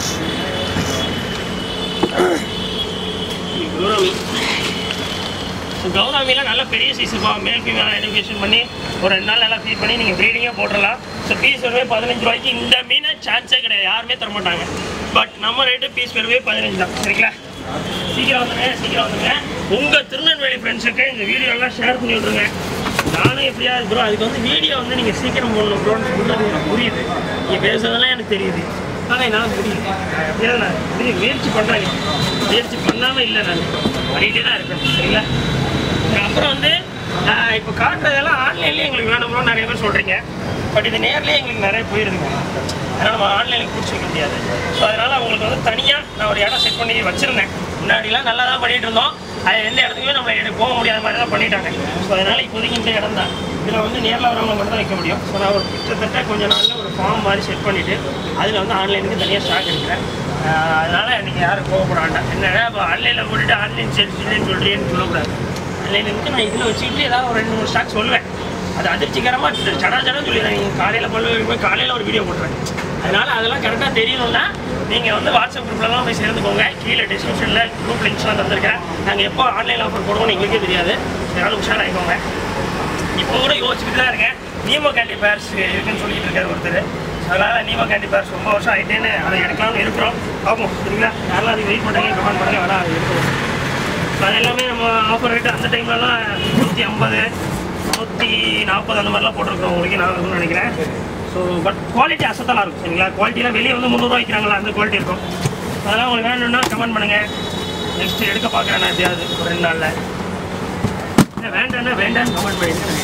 கௌரவி ஸோ கௌரமியில் நல்ல பெரிய சைஸ் இருக்கும் மேல் ஃபீமேல் ஐடென்டிஃபிகேஷன் பண்ணி ஒரு ரெண்டு நாள் நல்லா ஃபீட் பண்ணி நீங்கள் ப்ரீடிங்காக போட்டுடலாம் ஸோ பீஸ் வருவே பதினஞ்சு ரூபாய்க்கு இந்த மீனை சான்ஸே கிடையாது யாருமே தர மாட்டாங்க பட் நம்ம ரேட்டு பீஸ் வருவே பதினஞ்சு தான் சரிங்களா சீக்கிரம் வந்துங்க சீக்கிரம் வந்துங்க உங்கள் திருநெல்வேலி ஃப்ரெண்ட்ஸுக்கு இந்த வீடியோலாம் ஷேர் பண்ணி விட்ருங்க நானும் எப்படியாவது ப்ரோ அதுக்கு வந்து வீடியோ வந்து நீங்கள் சீக்கிரம் போடணும் ப்ரோன்னு சொல்கிறது எனக்கு புரியுது நீங்கள் பேசுறதெல்லாம் எனக்கு தெரியுது ஆனால் என்னால் முடியல ஏன்னா நான் இது முயற்சி பண்ணுறேன் முயற்சி பண்ணாமல் இல்லை நான் பண்ணிகிட்டே தான் இருக்கேன் சரிங்களா அப்புறம் வந்து ஆஹ் இப்போ காட்டுறதெல்லாம் ஆன்லைன்லேயே எங்களுக்கு வேணும் ப்ரோ நிறைய பேர் சொல்கிறீங்க பட் இது நேர்லேயே எங்களுக்கு நிறைய போயிருதுங்க அதனால் நம்ம ஆன்லைனுக்கு பிடிச்சி வைக்க முடியாது ஸோ அதனால் அவங்களுக்கு வந்து தனியாக நான் ஒரு இடம் செட் பண்ணி வச்சுருந்தேன் முன்னாடிலாம் நல்லா தான் பண்ணிகிட்டு இருந்தோம் அது எந்த இடத்துக்குமே நம்மளை எடு- போக முடியாத மாதிரி தான் பண்ணிட்டாங்க ஸோ அதனால் இப்போதைக்கு இந்த இடம் தான் இதில் வந்து நேரில் வரவங்க மட்டும் தான் வைக்க முடியும் ஸோ நான் ஒரு கிட்டத்தட்ட கொஞ்ச நாளில் ஒரு ஃபார்ம் மாதிரி செட் பண்ணிவிட்டு அதில் வந்து ஆன்லைனுக்கு தனியாக ஸ்டாக் எடுக்கிறேன் ஆஹ் அதனால நீங்கள் யாரும் கோவப்பட வேண்டாம் என்னடா இப்போ ஆன்லைனில் போட்டுட்டு ஆன்லைன் சேல்ஸ் இல்லைன்னு சொல்கிறேன்னு சொல்லக்கூடாது ஆன்லைன் இருக்கு நான் இதில் வச்சுக்கிட்டு ஏதாவது ஒரு ரெண்டு மூணு ஸ்டாக் சொல்லுவேன் அது அதிர்ச்சிகரமாக சடா சடா சொல்லிடுறேன் நீங்கள் காலையில் பல்லு போய் காலையில் ஒரு வீடியோ போட்டுறேன் அதனால் அதெல்லாம் கரெக்டாக தெரியணும்னா நீங்கள் வந்து வாட்ஸ்அப் குரூப்லலாம் போய் சேர்ந்துக்கோங்க கீழே டிஸ்கிரிப்ஷனில் குரூப் லிங்க்ஸ்லாம் தந்திருக்கேன் நாங்கள் எப்போ ஆன்லைன் ஆஃபர் போடுவோம்னு எங்களுக்கே தெரியாது யாரும் உஷாராகிக்கோங்க இப்போ கூட யோசிச்சுட்டு தான் இருக்கேன் நீமோ கேண்டி பேர்ஸ் இருக்குன்னு சொல்லிட்டு இருக்காரு ஒருத்தர் அதனால் நீமோ கேண்டி பேர்ஸ் ரொம்ப வருஷம் ஆகிட்டேன்னு அதை எடுக்கலாம்னு இருக்கிறோம் பார்ப்போம் சரிங்களா யாரெல்லாம் அதுக்கு வெயிட் பண்ணுறீங்க கமெண்ட் பண்ணுங்க வேணா அது எடுக்கிறோம் அது எல்லாமே நம்ம ஆஃபர் ரேட்டு அந்த டைம்லலாம் நூற்றி ஐம்பது நூற்றி நாற்பது அந்த மாதிரிலாம் போட்டிருக்கோம் உங்களுக்கு நான் இருக்கும்னு நினைக்கிறேன் ஸோ பட் குவாலிட்டி அசத்தலாக இருக்கும் சரிங்களா குவாலிட்டிலாம் வெளியே வந்து முந்நூறுரூவா விற்கிறாங்களா அந்த குவாலிட்டி இருக்கும் அதெல்லாம் உங்களுக்கு வேணும்னா கமெண்ட் பண்ணுங்கள் நெக்ஸ்ட் எடுக்க பார்க்குறேன் நான் எப்படியாவது ஒரு ரெண்டு நாளில் இல்லை வேண்டாம்னா வேண்டாம்னு கமெண்ட் பண்ணிடுங்க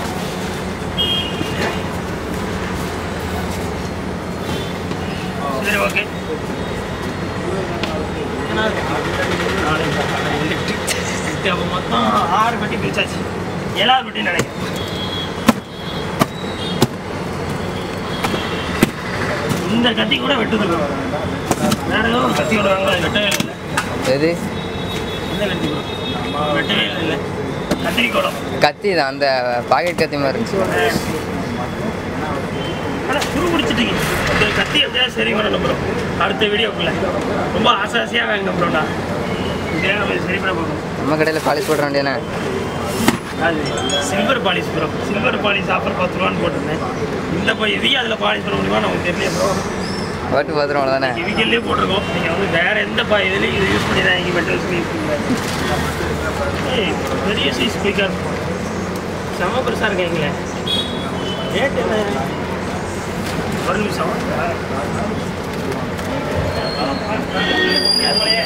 சரி ஓகே அப்போ மொத்தம் ஆறு பெட்டி பிரிச்சாச்சு ஏழாவது பெட்டி நினைக்கிறேன் இந்த கத்தி கூட வெட்டுது bro. வேற ஏதோ ஒரு கத்தி விடுவாங்க அது வெட்டவே இல்லை எது இந்த கத்தி bro. வெட்டவே இல்லை கத்திரிக்கோடம் கத்தி தான் அந்த பாக்கெட் கத்தி மாதிரி இருந்துச்சு ஆனால் துரு பிடிச்சிட்டீங்க இந்த கத்தி எப்படியாவது சரி பண்ணணும் ப்ரோ அடுத்த வீடியோக்குள்ள ரொம்ப ஆசை ஆசையாக வாங்க ப்ரோண்ணா இதே நம்ம சரி பண்ண பார்க்கணும் நம்ம கடையில் பாலிஷ் போட வேண்டியதானே அது silver polish bro silver polish offer பத்து ரூபான்னு போட்டிருந்தேன் இந்த போய் இதையும் அதில் பாலிஷ் பண்ண முடியுமா நமக்கு தெரியல ப்ரோ ஓட்டு பார்த்துருவோம் அவ்வளோதானே கெமிக்கல்லே போட்டிருக்கோம் நீங்கள் வந்து வேற எந்த பா இதுலேயும் இது யூஸ் பண்ணி தான் எங்கள் மெட்டல்ஸ் யூஸ் பண்ணுவேன் ஏய் பெரிய சைஸ் ஸ்பீக்கர் செம பெருசாக இருக்கீங்களே ரேட் என்ன ஒரு நிமிஷம் அதுலயே.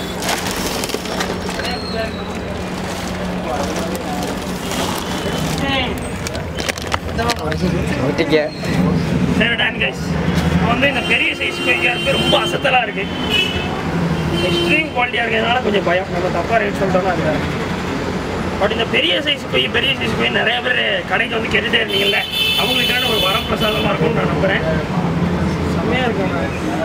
ஏய் ஊட்டிக்க சரி டான் கைஸ் வந்து இந்த பெரிய சைஸ் ஸ்பீக்கர் ரொம்ப அசத்தலாக இருக்குது எக்ஸ்ட்ரீம் குவாலிட்டியாக இருக்கிறதுனால கொஞ்சம் பயம் நம்ம தப்பாக ரேட் சொல்லிட்டோம்னா அது பட் இந்த பெரிய சைஸ் போய் பெரிய சைஸ் போய் நிறைய பேர் கடைக்கு வந்து கேட்டுட்டே இருந்தீங்கல்ல அவங்களுக்கான ஒரு வரப்பிரசாதமாக இருக்கும்னு நான் நம்புகிறேன் செம்மையாக இருக்கும்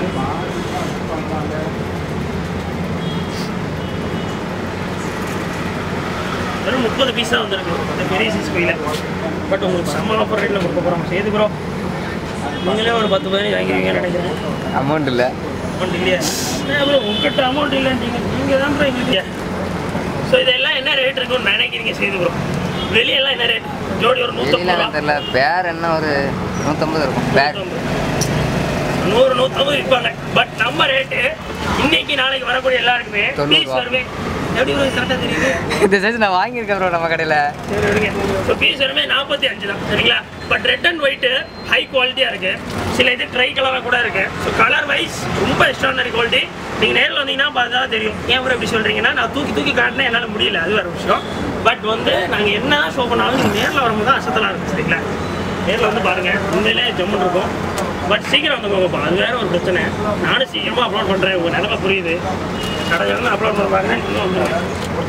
வெறும் முப்பது பீஸ் தான் வந்திருக்கு இந்த பெரிய சைஸ் கோயில பட் உங்களுக்கு செம்ம ஆஃபர் ரேட்டில் கொடுக்க போகிறோம் சேது ப்ரோ நீங்களே ஒரு பத்து பதினஞ்சு வாங்கிருவீங்கன்னு நினைக்கிறேன் அமௌண்ட் இல்லை அமௌண்ட் இல்லையா அப்புறம் உங்கள்கிட்ட அமௌண்ட் இல்லைன்றீங்க நீங்கள் தான் ப்ரோ எங்களுக்கு ஸோ இதெல்லாம் என்ன ரேட் இருக்குன்னு நினைக்கிறீங்க செய்து ப்ரோ வெளியெல்லாம் என்ன ரேட் ஜோடி ஒரு நூற்றம்பது வெளியில ரூபா தெரியல பேர் என்ன ஒரு நூற்றம்பது இருக்கும் பேர் நூறு நூற்றம்பது விற்பாங்க பட் நம்ம ரேட்டு இன்னைக்கு நாளைக்கு வரக்கூடிய எல்லாருக்குமே தொண்ணூறு பீஸ் ரூபா. வருமே எப்படி ஒரு கரெக்டாக தெரியுது இந்த சைஸ் நான் வாங்கியிருக்கேன் ப்ரோ நம்ம கடையில் சரி விடுங்க ஸோ பீஸ் வருமே நாற்பத்தி அஞ்சு தான் சரிங்களா but red and white high குவாலிட்டியாக இருக்கு சில இது ட்ரை கலராக கூட இருக்கு ஸோ கலர் வைஸ் ரொம்ப எக்ஸ்ட்ரானரி குவாலிட்டி நீங்கள் நேரில் வந்தீங்கன்னா பார்த்தா தெரியும் ஏன் ப்ரோ இப்படி சொல்கிறீங்கன்னா நான் தூக்கி தூக்கி காட்டினா என்னால் முடியல அது வேறு விஷயம் பட் வந்து நாங்கள் என்ன ஷோ பண்ணாலும் நீங்கள் நேரில் வரும்போது தான் அசத்தலாம் இருக்கும் சரிங்களா நேரில் வந்து பாருங்கள் உண்மையிலே ஜம்முன்னு இருக்கும் பட் சீக்கிரம் வந்து போங்கப்பா அது வேற ஒரு பிரச்சனை நானும் சீக்கிரமாக அப்லோட் பண்ணுறேன் உங்கள் நிலமை புரியுது கடையிலேருந்து அப்லோட் பண்ணுவாங்க இன்னும் வந்துடுவேன்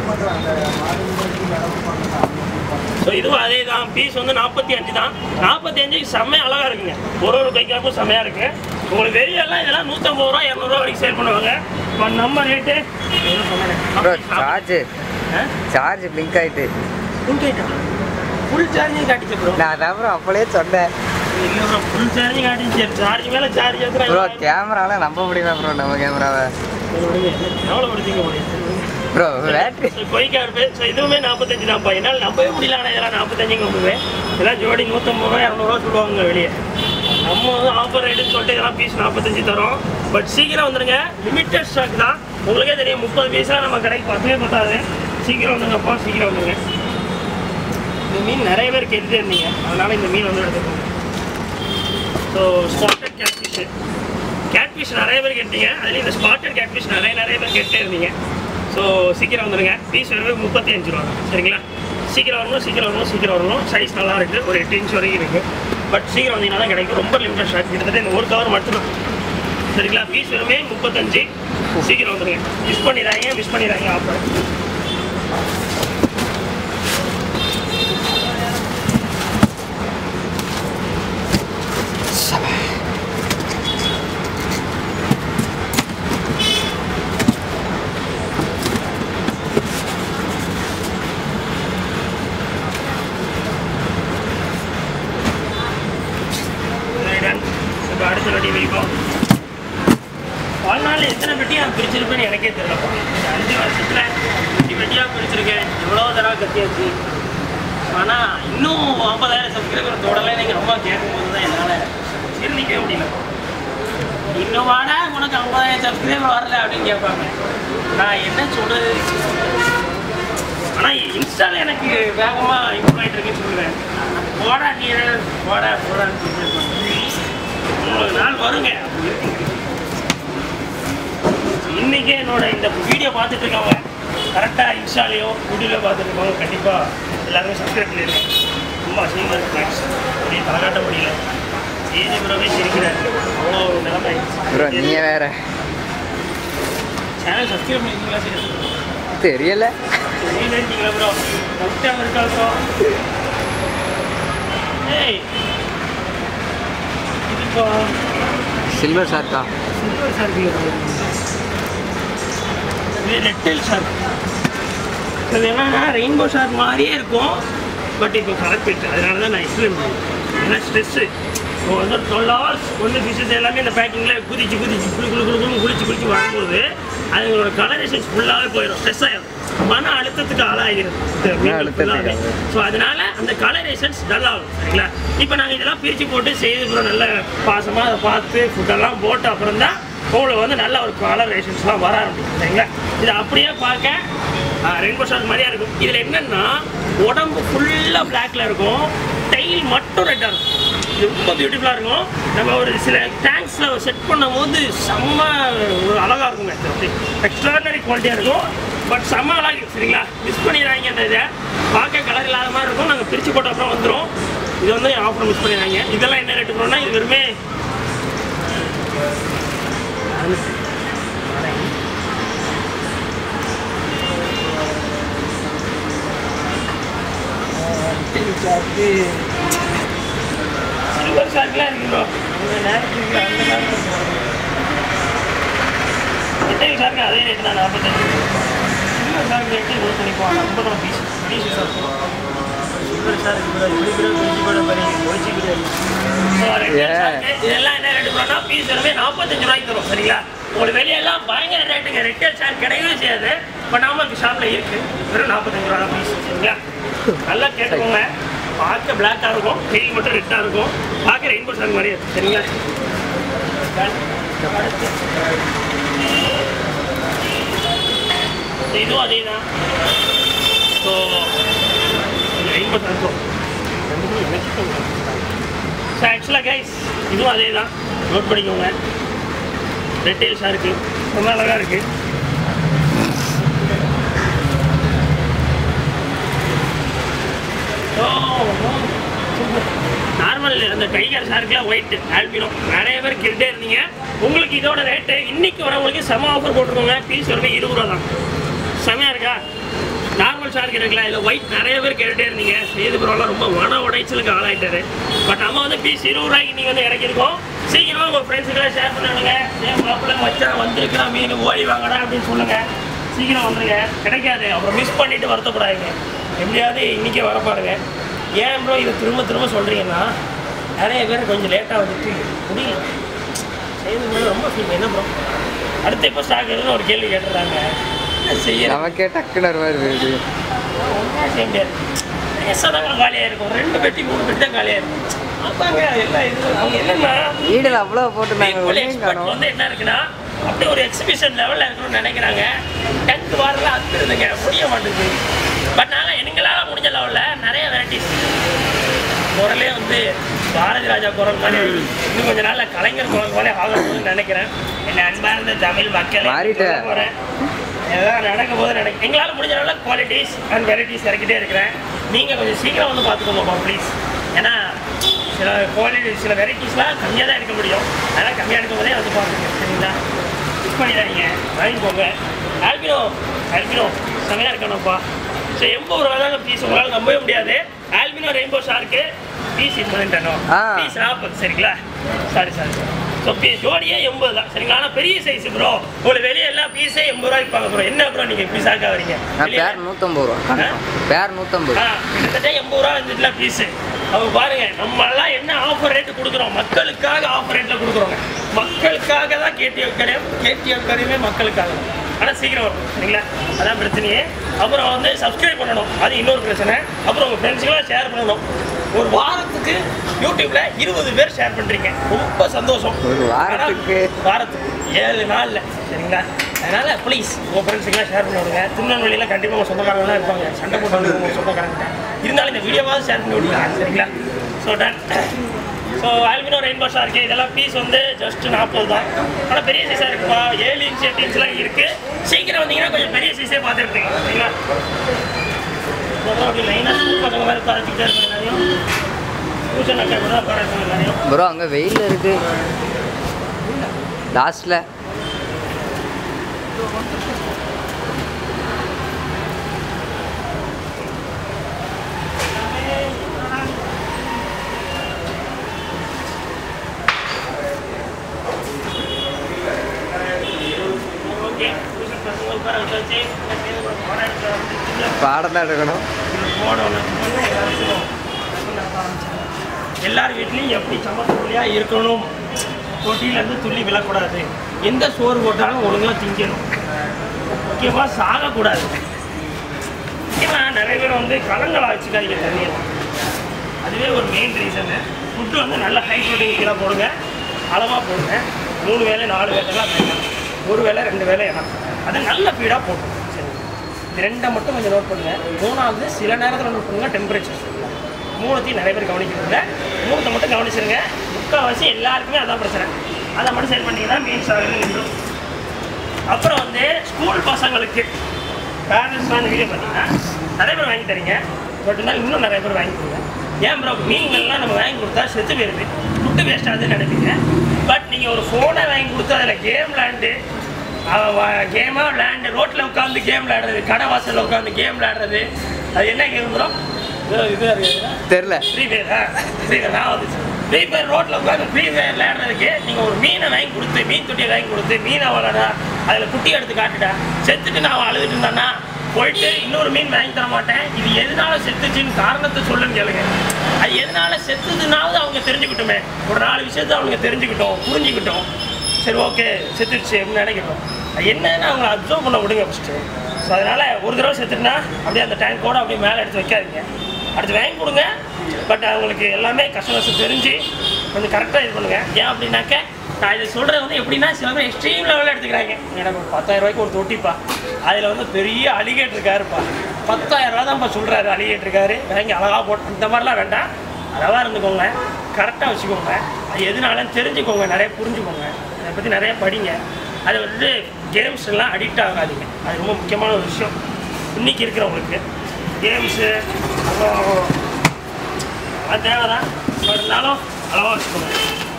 ஸோ இதுவும் அதே தான் பீஸ் வந்து நாற்பத்தி அஞ்சு தான் நாற்பத்தி அஞ்சுக்கு செம்மையாக அழகாக இருக்குங்க ஒரு ஒரு கைக்காப்பும் செம்மையாக இருக்கு உங்களுக்கு வெளியெல்லாம் இதெல்லாம் நூற்றம்பது ரூபா இரநூறுவா வரைக்கும் சேல் பண்ணுவாங்க இப்போ நம்ம rate bro charge charge blink ஆயிட்டு ஃபுல் சார்ஜிங் காட்டிச்சு ப்ரோ நான் அதான் ப்ரோ அப்பளே சொன்னேன் இல்லை ப்ரோ ஃபுல் சார்ஜிங் காட்டிச்சு சார்ஜ் மேலே சார்ஜ் ப்ரோ ஏற்றுறேன் கேமரால நம்ப முடியல ப்ரோ நம்ம கேமராவை எவ்வளோ கொடுத்தீங்க முடியும் ப்ரோ பேட்டரி கொய்க்கா இருப்பேன் ஸோ இதுவுமே நாற்பத்தஞ்சு தான்ப்பா என்னால் நம்பவே முடியல ஆனால் இதெல்லாம் நாற்பத்தஞ்சுங்க நம்புவேன் இதெல்லாம் ஜோடி நூற்றம்பது ரூபா இரநூறுவா சொல்லுவாங்க வெளியே நம்ம வந்து ஆஃபர் ரேட்டுன்னு சொல்லிட்டு இதெல்லாம் பீஸ் நாற்பத்தஞ்சு தரோம் பட் சீக்கிரம் வந்துடுங்க லிமிட்டட் ஸ்டாக் தான் உங்களுக்கே தெரியும் முப்பது பீஸ்லாம் நம்ம கடைக்கு பத்தவே பத்தாது சீக்கிரம் வந்துங்கப்பா சீக்கிரம் வந்துங்க இந்த மீன் நிறைய பேர் கேட்டுட்டே இருந்தீங்க அதனால இந்த மீன் வந்து எடுத்துக்கோங்க ஸோ ஸ்பாட்டட் கேட்ஃபிஷ் கேட்ஃபிஷ் நிறைய பேர் கேட்டீங்க அதுலேயும் இந்த ஸ்பாட்டட் கேட்ஃபிஷ் நிறைய நிறைய பேர் கேட்டே இருந்தீங்க ஸோ சீக்கிரம் வந்துடுங்க பீஸ் வந்து முப்பத்தி அஞ்சு ரூபா சரிங்களா சீக்கிரம் வரணும் சீக்கிரம் வரணும் சீக்கிரம் வரணும் சைஸ் நல்லா இருக்குது ஒரு எட்டு இன்ச் வரைக்கும் இருக்குது பட் சீக்கிரம் வந்தீங்கன்னா தான் கிடைக்கும் ரொம்ப லிமிட்டட் ஸ்டாக் கிட்டத்தட்ட இந்த ஒரு கவர் மட்டும்தான் சரிங்களா பீஸ் வெறுமே முப்பத்தஞ்சு சீக்கிரம் வந்துடுங்க மிஸ் பண்ணிடுறாங்க மிஸ் பண்ணிடுறாங்க ஆஃபர் டன் இப்போ அடுத்த வெடி வைப்போம் வாழ்நாள் எத்தனை பெட்டியாக பிரிச்சிருப்பேன்னு எனக்கே தெரியலப்பா இந்த அஞ்சு வருஷத்தில் வெட்டி வெட்டியாக பிரிச்சிருக்கேன் எவ்வளோ தடவை கத்தியாச்சு ஆனால் இன்னும் ஐம்பதாயிரம் சப்ஸ்கிரைபர் தொடலை நீங்கள் ரொம்ப கேட்கும்போது தான் என்னால் ஜீர்ணிக்கவே முடியல இன்னும் வாடா உனக்கு ஐம்பதாயிரம் சப்ஸ்கிரைபர் வரல அப்படின்னு கேட்பாங்க நான் என்ன சொல்கிறது ஆனால் இன்ஸ்டால எனக்கு வேகமாக இம்ப்ரூவ் ஆகிட்டு இருக்குன்னு சொல்லுவேன் போடா நீ போடா போடான்னு சொல்லிட்டு ஒரு நாள் வருங்க அப்படி இருக்குங்க. இன்னைக்கே என்னோட இந்த வீடியோ பார்த்துட்டு இருக்கவங்க கரெக்டாக இன்ஸ்டாலையோ யூடியூப்லையோ பார்த்துட்டு இருக்கவங்க கண்டிப்பாக எல்லாருமே சப்ஸ்கிரைப் பண்ணிடுங்க ரொம்ப அசிங்கமாக இருக்கு தேங்க்ஸ் அப்படியே தலைகாட்ட முடியல ஏஜ் பிறவே சிரிக்கிறார் அவ்வளோ நிலைமை ப்ரோ நீங்க வேற சேனல் சப்ஸ்கிரைப் பண்ணிருக்கீங்களா சரி தெரியல நீங்களா ப்ரோ கரெக்டாக இருக்கா ப்ரோ ஏய் இது இப்போ சில்வர் ஷார்க்கா சில்வர் ஷார்க் இது ரெட்டில் ஷார்க் இது என்னன்னா ரெயின்போ ஷார்க் மாதிரியே இருக்கும் பட் இப்போ கரெக்ட் அதனால தான் நான் எக்ஸ்பிளைன் பண்ணேன் ஏன்னா ஸ்ட்ரெஸ்ஸு இப்போ வந்து டுவெல் ஹவர்ஸ் வந்து ஃபிஷஸ் எல்லாமே இந்த பேக்கிங்கில் குதிச்சு குதிச்சு குளி குளி குளி குளி குளிச்சு குளிச்சு வரும்போது அதுங்களோட கலரேஷன்ஸ் ஃபுல்லாகவே போயிடும் ஸ்ட்ரெஸ் ஆகிடும் மன அழுத்தத்துக்கு ஆளாகிறது அழுத்தத்துக்கு. ஸோ அதனால அந்த கலரேஷன்ஸ் டல் ஆகும் சரிங்களா இப்போ நாங்கள் இதெல்லாம் பிரித்து போட்டு செய்து அப்புறம் நல்ல பாசமாக அதை பார்த்து ஃபுட்டெல்லாம் போட்ட அப்புறம் தான் உங்களுக்கு வந்து நல்ல ஒரு கலரேஷன்ஸ்லாம் வர ஆரம்பிக்கும் சரிங்களா இதை அப்படியே பார்க்க ரெயின்போ ஷார்க் மாதிரியா இருக்கும் இதில் என்னன்னா உடம்பு ஃபுல்லாக பிளாக்ல இருக்கும் டைல் மட்டும் ரெட்டாக இருக்கும் இது ரொம்ப பியூட்டிஃபுல்லாக இருக்கும் நம்ம ஒரு சில டேங்க்ஸில் செட் பண்ணும் போது செம்ம ஒரு அழகாக இருக்குங்க எக்ஸ்ட்ராடனரி குவாலிட்டியாக இருக்கும் பட் செம்ம அழகு சரிங்களா மிஸ் பண்ணிடுறாங்க அந்த இதை பார்க்க கலர் இல்லாத மாதிரி இருக்கும் நாங்கள் பிரித்து போட்ட அப்புறம் வந்துடும் இது வந்து ஆஃபர் மிஸ் பண்ணிடுறாங்க இதெல்லாம் என்ன ரேட்டு போனால் இது வெறுமே சில்வர் ஷார்க்லாம் இருக்கு ப்ரோ அந்த நேரத்துக்கு அந்த நேரத்துக்கு எத்தனை ஷார்க்கு அதே ரேட் தான் நாற்பத்தஞ்சு சில்வர் ஷார்க் ரேட்டு இருபது பண்ணிப்போம் ஐம்பது ரூபா பீஸ் பீஸ் ஷார்க் பெருசாக இருக்கு bro. இப்படி கூட பிரிச்சு போட பாருங்க முடிச்சுக்கிட்டு Yeah. இதெல்லாம் என்ன ரேட்டு ப்ரோனா பீஸ் எல்லாமே நாற்பத்தஞ்சு ரூபாய்க்கு தரும் சரிங்களா உங்களுக்கு வெளியெல்லாம் பயங்கர ரேட்டுங்க ரெட்டல் ஷேர் கிடையவே செய்யாது பட் நாம ஷாப்பில் இருக்கு வெறும் நாற்பத்தஞ்சு ரூபா பீஸ் சரிங்களா நல்லா கேட்டுக்கோங்க பார்க்க பிளாக்காக இருக்கும் டெயில் மட்டும் ரெட்டாக இருக்கும் பார்க்க ரெயின்போ ஷார் மாதிரியே இருக்கும் சரிங்களா அடுத்து இதுவும் அதே தான் ஸோ ரெயின்போ ஷார்க்கும் ஸோ ஆக்சுவலாக கைஸ் இதுவும் அதே தான் நோட் பண்ணிக்கோங்க டீட்டெயில்ஸாக இருக்குது ரொம்ப அழகாக இருக்குது நார்மல் அந்த டைகர் ஷார்க்லாம் ஒயிட் ஆல்பினோ நிறைய பேர் கேட்டே இருந்தீங்க உங்களுக்கு இதோட ரேட்டு இன்னைக்கு வரவங்களுக்கு செம ஆஃபர் போட்டிருக்கோங்க பீஸ் வரவே இருபது ரூபா தான் செமையாக இருக்கா நார்மல் ஷார்க் இருக்குல்ல இதில் ஒயிட் நிறைய பேர் கேட்டுட்டே இருந்தீங்க சேது ப்ரோலாம் ரொம்ப மன உடைச்சலுக்கு ஆளாயிட்டாரு பட் நம்ம வந்து பீஸ் இருபது ரூபாய்க்கு நீங்கள் வந்து இறக்கியிருக்கோம் சீக்கிரமாக உங்கள் ஃப்ரெண்ட்ஸுக்கெல்லாம் ஷேர் பண்ணிவிடுங்க ஏன் மாப்பிள்ளை வச்சா வந்திருக்கிறா மீன் ஓடி வாங்கடா அப்படின்னு சொல்லுங்கள் சீக்கிரம் வந்துருங்க கிடைக்காது அப்புறம் மிஸ் பண்ணிட்டு வருத்தப்படாதீங்க எப்படியாவது இன்றைக்கே வர பாருங்க ஏன் ப்ரோ இதை திரும்ப திரும்ப சொல்கிறீங்கன்னா நிறைய பேர் கொஞ்சம் லேட்டாக வந்துட்டு முடியல செய்து மேலே ரொம்ப ஃபீல் என்ன ப்ரோ அடுத்து எப்போ ஸ்டாக் இருக்குன்னு ஒரு கேள்வி கேட்டுறாங்க என்ன செய்ய நமக்கே டக்குன்னு வருது ஒன்றும் செய்ய முடியாது எஸ்ஸாதாங்க காலியாக இருக்கும் ரெண்டு பெட்டி மூணு பெட்டி தான் காலியாக இருக்கும் அதாங்க எல்லாம் இது அவங்க என்னன்னா வீடுல அவ்வளோ போட்டுருந்தாங்க People ஒன்றையும் expert காணும் வந்து என்ன இருக்குன்னா அப்படியே ஒரு எக்ஸிபிஷன் லெவலில் இருக்கணும்னு நினைக்கிறாங்க டென்த் வாரில் அந்துருதுங்க முடிய மாட்டேங்குது பட் நாங்கள் எங்களால் முடிஞ்ச லெவலில் நிறைய வெரைட்டிஸ் குரலே வந்து பாரதி ராஜா குரல் மாதிரி இன்னும் கொஞ்ச நாள்ல கலைஞர் குரல் மாதிரி ஆகணும்னு நினைக்கிறேன் என்ன அன்பார்ந்த தமிழ் மக்கள் மாறிட்ட. போகிறேன் எல்லாம் நடக்கும் போது நடக்கும் எங்களால் முடிஞ்ச அளவில் குவாலிட்டிஸ் அண்ட் வெரைட்டிஸ் இறக்கிட்டே இருக்கிறேன் நீங்கள் கொஞ்சம் சீக்கிரம் வந்து பார்த்துக்கோங்கப்பா ப்ளீஸ் ஏன்னா சில குவாலிட்டி சில வெரைட்டிஸ்லாம் கம்மியாக தான் எடுக்க முடியும் அதனால் கம்மியாக எடுக்கும் போதே வந்து பார்த்துங்க சரிங்களா மிஸ் பண்ணிடாதீங்க வாங்கிக்கோங்க ஆல்பினோ ஆல்பினோ செமையாக இருக்கணும்ப்பா ஸோ எண்பது ரூபா தாங்க பீஸ் உங்களால் நம்பவே முடியாது ஆல்பினோ ரெயின்போ ஷார்க்கு பீஸ் இருபது ஆ. பீஸ் நாற்பது சரிங்களா சாரி சாரி ஸோ பீஸ் ஜோடியே எண்பது தான் சரிங்களா ஆனால் பெரிய சைஸ் ப்ரோ உங்களுக்கு வெளியே எல்லாம் பீஸே எண்பது ரூபாய்க்கு விற்பாங்க ப்ரோ என்ன ப்ரோ நீங்கள் இப்படி சாக்கா வரீங்க நான் வெளியே- பேர் நூற்றம்பது ரூபா ஆ? பேர் நூற்றம்பது ஆ, கிட்டத்தட்ட எண்பது ரூபா வந்துட்டுல பீஸு அவங்க பாருங்க நம்ம எல்லாம் என்ன ஆஃபர் ரேட்டு கொடுக்குறோம் மக்களுக்காக ஆஃபர் ரேட்டில் கொடுக்குறோங்க மக்களுக்காக தான் கேடிஎஃப் கிடையாது கேடிஎஃப் கடையுமே மக்களுக்காக தான். ஆனால் சீக்கிரம் வரும் சரிங்களா அதான் பிரச்சனையே அப்புறம் வந்து சப்ஸ்கிரைப் பண்ணணும் அது இன்னொரு பிரச்சனை அப்புறம் உங்கள் ஃப்ரெண்ட்ஸுக்கெல்லாம் ஷேர் பண்ணணும் ஒரு வாரத்துக்கு யூடியூப்ல இருபது பேர் ஷேர் பண்ணுறீங்க ரொம்ப சந்தோஷம் ஒரு வாரத்துக்கு? ஆனா, வாரத்துக்கு ஏழு நாளில் சரிங்களா அதனால ப்ளீஸ் உங்கள் ஃப்ரெண்ட்ஸுக்கெல்லாம் ஷேர் பண்ணி விடுங்க திருநெல்வேலியில் கண்டிப்பாக உங்கள் சொந்தக்காரங்களாம் இருப்பாங்க சண்டை போட்டு வந்து உங்கள் சொந்தக்காரங்க இருந்தாலும் இந்த வீடியோவாவது ஷேர் பண்ணி விடுங்க சரிங்களா so done so albino rainbow shark இதெல்லாம் பீஸ் வந்து ஜஸ்ட் நாற்பது தான் ஆனால் பெரிய சைஸாக இருக்குப்பா ஏழு இன்ச் எட்டு இன்ச்லாம் இருக்குது சீக்கிரம் வந்தீங்கன்னா கொஞ்சம் பெரிய சைஸே பார்த்துருப்பீங்க சரிங்களா அப்புறம் அப்படி லைனாக ஸ்கூல் பசங்க மாதிரி பார்த்துக்கிட்டே இருக்காங்க எல்லாரையும் டியூஷன் அக்கா கூட உட்கார எல்லாரையும் ப்ரோ அங்கே வெயில் இருக்கு லாஸ்ட்ல ஓகே டியூஷன் பசங்க உட்கார வச்சாச்சு பாடம் எடுக்க ஆரம்பிச்சிருச்சுல. பாடம் தான் எடுக்கணும் போடணும் எல்லார் வீட்லேயும் எப்படி சமத்துள்ளியாக இருக்கணும் தொட்டியிலேருந்து துள்ளி விழக்கூடாது எந்த சோறு போட்டாலும் ஒழுங்கா திங்கணும் முக்கியமாக சாகக்கூடாது முக்கியமாக நிறைய பேர் வந்து கலங்களா வச்சுக்காதீங்க தண்ணியெல்லாம் அதுவே ஒரு மெயின் ரீசனு ஃபுட்டு வந்து நல்ல ஹை ப்ரோட்டீன் கீழே போடுங்க அளவாக போடுங்க மூணு வேளை நாலு வேலைலாம் வேண்டாம் ஒரு வேளை ரெண்டு வேளை வேணாம் அதை நல்ல ஃபீடாக போட்டுருங்க சரி இது ரெண்டை மட்டும் கொஞ்சம் நோட் பண்ணுங்க மூணாவது சில நேரத்தில் நோட் பண்ணுங்க டெம்பரேச்சர் மூணுத்தையும் நிறைய பேர் கவனிக்கிறதில்ல மூணத்தை மட்டும் கவனிச்சிருங்க முக்கால்வாசி எல்லாருக்குமே அதான் பிரச்சனை அதை மட்டும் சரி பண்ணிங்கன்னா மீன்ஸ் ஆகுது நின்றும் அப்புறம் வந்து ஸ்கூல் பசங்களுக்கு பேரண்ட்ஸ்லாம் இந்த வீடியோ பார்த்தீங்கன்னா நிறைய பேர் வாங்கி தரீங்க பட் இருந்தாலும் இன்னும் நிறைய பேர் வாங்கி கொடுங்க ஏன் ப்ரோ மீன்கள்லாம் நம்ம வாங்கி கொடுத்தா செத்து போயிருது ஃபுட்டு வேஸ்ட் ஆகுதுன்னு நினைப்பீங்க பட் நீங்கள் ஒரு ஃபோனை வாங்கி கொடுத்து அதில் கேம் விளாண்டு கேமாக விளையாண்டு ரோட்டில் உட்காந்து கேம் விளையாடுறது கடை வாசலில் உட்காந்து கேம் விளையாடுறது அது என்ன கேம் ப்ரோ இது இருக்குது தெரில ஃப்ரீ ஃபயரா ஃப்ரீ ஃபயர் நான் வந்துச்சு ஃப்ரீ ஃபயர் ரோட்டில் உட்காந்து ஃப்ரீ ஃபயர் விளையாடுறதுக்கு நீங்கள் ஒரு மீனை வாங்கி கொடுத்து மீன் தொட்டியை வாங்கி கொடுத்து மீனை வளடா அதில் குட்டி எடுத்து காட்டுடா செத்துட்டு நான் அவன் அழுதுட்டு இருந்தானா போயிட்டு இன்னொரு மீன் வாங்கி தர மாட்டேன் இது எதனால செத்துச்சுன்னு காரணத்தை சொல்லுன்னு கேளுங்க அது எதனால செத்துதுனாவது அவங்க தெரிஞ்சுக்கிட்டுமே ஒரு நாலு விஷயத்த அவங்க தெரிஞ்சுக்கிட்டோம் புரிஞ்சுக்கிட்டோம் சரி ஓகே செத்துருச்சு அப்படின்னு நினைக்கட்டும் அது என்னன்னு அவங்க அப்சர்வ் பண்ண விடுங்க ஃபஸ்ட்டு ஸோ அதனால் ஒரு தடவை செத்துட்டுனா அப்படியே அந்த டேங்கோட அப்படியே மேலே எடுத்து வைக்காதீங்க அடுத்து வாங்கி கொடுங்க பட் அவங்களுக்கு எல்லாமே கஷ்ட கஷ்டம் தெரிஞ்சு கொஞ்சம் கரெக்டாக இது பண்ணுங்க ஏன் அப்படின்னாக்க நான் இதை சொல்கிறது வந்து எப்படின்னா சில பேர் எக்ஸ்ட்ரீம் லெவலில் எடுத்துக்கிறாங்க எனக்கு ஒரு பத்தாயிரம் ரூபாய்க்கு ஒரு தொட்டிப்பா அதில் வந்து பெரிய அலிகேட் இருக்காருப்பா பத்தாயிரம் ரூபா தான்ப்பா சொல்கிறாரு அலிகேட் இருக்காரு வாங்கி அழகாக போட்டு இந்த மாதிரிலாம் வேண்டாம் அளவாக இருந்துக்கோங்க கரெக்டாக வச்சுக்கோங்க அது எதுனாலும் தெரிஞ்சுக்கோங்க நிறைய புரிஞ்சுக்கோங்க அதை பற்றி நிறைய படிங்க அது வந்து கேம்ஸ் எல்லாம் அடிக்ட் ஆகாதீங்க அது ரொம்ப முக்கியமான ஒரு விஷயம் இன்னைக்கு இருக்கிறவங்களுக்கு கேம்ஸு அப்புறம் அது தேவை தான் இருந்தாலும் அளவாக வச்சுக்கோங்க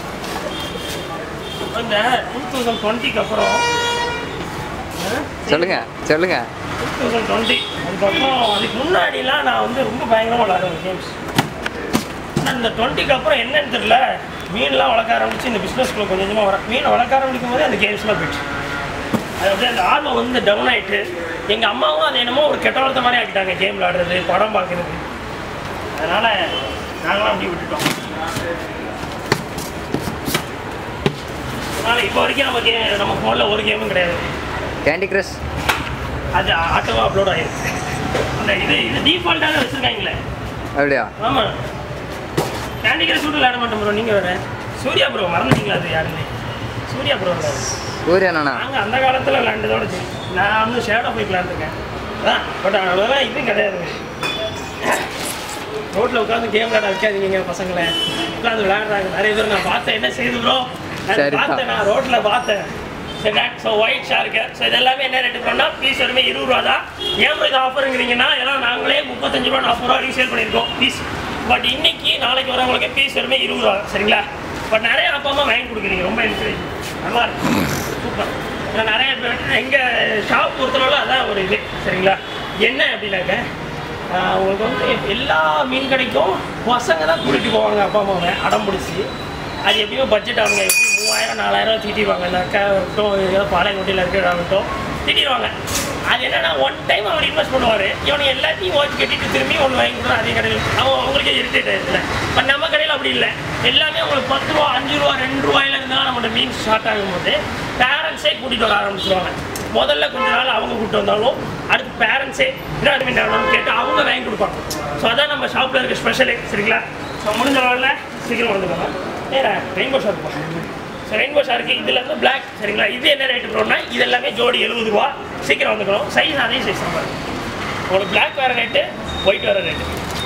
இந்த டூ தௌசண்ட் டுவெண்ட்டிக்கு அப்புறம் சொல்லுங்க சொல்லுங்க டூ தௌசண்ட் டுவெண்ட்டி அதுக்கப்புறம் அதுக்கு முன்னாடிலாம் நான் வந்து ரொம்ப பயங்கரமாக விளாடுவேன் கேம்ஸ் ஆனால் இந்த டுவெண்ட்டிக்கு அப்புறம் என்னன்னு தெரியல மீன்லாம் வளர்க்க ஆரம்பிச்சு இந்த பிஸ்னஸ்க்குள்ள கொஞ்சம் கொஞ்சமாக வர மீன் வளர்க்க ஆரம்பிக்கும் போதே அந்த கேம்ஸ்லாம் போயிடுச்சு அது அப்படியே அந்த ஆர்வம் வந்து டவுன் ஆயிட்டு எங்கள் அம்மாவும் அது என்னமோ ஒரு கெட்ட வளர்த்த மாதிரி ஆக்கிட்டாங்க கேம் விளாடுறது படம் பார்க்குறது அதனால் நாங்களாம் அப்படி விட்டுட்டோம் அதனால் இப்போ வரைக்கும் நம்ம கே நம்ம ஃபோனில் ஒரு கேமும் கிடையாது கேண்டி கிரஷ் அது ஆட்டோவாக அப்லோட் ஆயிருக்கு அந்த இது இது டிஃபால்ட்டாக வச்சுருக்காங்களே அப்படியா ஆமாம் கேண்டி கிரஷ் விட்டு விளையாட மாட்டோம் ப்ரோ நீங்கள் வேறு சூர்யா ப்ரோ மறந்துட்டீங்களா அது யாருன்னு சூர்யா ப்ரோ சூரியனா நாங்கள் அந்த காலத்தில் விளையாண்டதோட சரி நான் வந்து ஷேடோ போய் விளையாண்டுருக்கேன் அதான் பட் அவ்வளோதான் இதுவும் கிடையாது ரோட்டில் உட்காந்து கேம் விளையாட வைக்காதீங்க பசங்களை உட்காந்து விளையாடுறாங்க நிறைய பேர் நான் பார்த்தேன் என்ன செய்யுது ப்ரோ நான் சரிப்பா. பார்த்தேன் நான் ரோட்டில் பார்த்தேன் சரி ஸோ ஒயிட் ஷார்க்கு ஸோ இது எல்லாமே என்ன ரேட்டு பண்ணால் பீஸ் வருமே இருபது ரூபா தான் ஏன் ப்ரோ இது ஆஃபருங்கிறீங்கன்னா எல்லாம் நாங்களே முப்பத்தஞ்சு ரூபா நாற்பது ரூபா ரீசேல் பண்ணியிருக்கோம் பீஸ் பட் இன்னைக்கு நாளைக்கு வரவங்களுக்கு பீஸ் வருமே இருபது ரூபா சரிங்களா பட் நிறைய அப்பா அம்மா வாங்கி கொடுக்குறீங்க ரொம்ப என்கரேஜ் நல்லா இருக்கு சூப்பர் நான் நிறைய பேர் எங்கள் ஷாப் பொறுத்தளவில் அதான் ஒரு இது சரிங்களா என்ன அப்படின்னாக்க ஆஹ் உங்களுக்கு வந்து எல்லா மீன் கடைக்கும் பசங்க தான் கூட்டிகிட்டு போவாங்க அப்பா அம்மாவை அடம் பிடிச்சி அது எப்படியோ பட்ஜெட் அவங்க எப்படி மூவாயிரம் நாலாயிரம் திட்டிடுவாங்க இந்த அக்கா இருக்கட்டும் ஏதோ பாளையங்கோட்டையில் இருக்கிறாங்கட்டும் திட்டிடுவாங்க அது என்னன்னா ஒன் டைம் அவர் இன்வெஸ்ட் பண்ணுவார் இவனை எல்லாத்தையும் ஓட்டி கட்டிட்டு திரும்பி ஒன்று வாங்கி கொடுத்தா அதே கடையில் அவன் அவங்களுக்கே இரிட்டேட் ஆயிருக்குல்ல பட் நம்ம கடையில் அப்படி இல்லை எல்லாமே உங்களுக்கு பத்து ரூபா அஞ்சு ரூபா ரெண்டு ரூபாயில இருந்தாலும் நம்மளோட மீன் ஸ்டார்ட் ஆகும்போது பேரண்ட்ஸே கூட்டிகிட்டு வர ஆரம்பிச்சிருவாங்க முதல்ல கொஞ்ச நாள் அவங்க கூப்பிட்டு வந்தாலும் அடுத்து பேரண்ட்ஸே என்ன மீன் வேணும்னு கேட்டு அவங்க வாங்கி கொடுப்பாங்க ஸோ அதான் நம்ம ஷாப்பில் இருக்க ஸ்பெஷலே சரிங்களா ஸோ முடிஞ்ச அளவில் சீக்கிரம் வந்துக்கோங்க ஏன்னா rainbow shop so rainbow shark இதில் இருந்து பிளாக் சரிங்களா இது என்ன ரேட்டு ப்ரோனா இது எல்லாமே ஜோடி எழுபது ரூபா சீக்கிரம் வந்துக்கணும் சைஸ் அதே சைஸ் நம்ம உங்களுக்கு பிளாக் வேறு ரேட்டு ஒயிட் வேறு ரேட்டு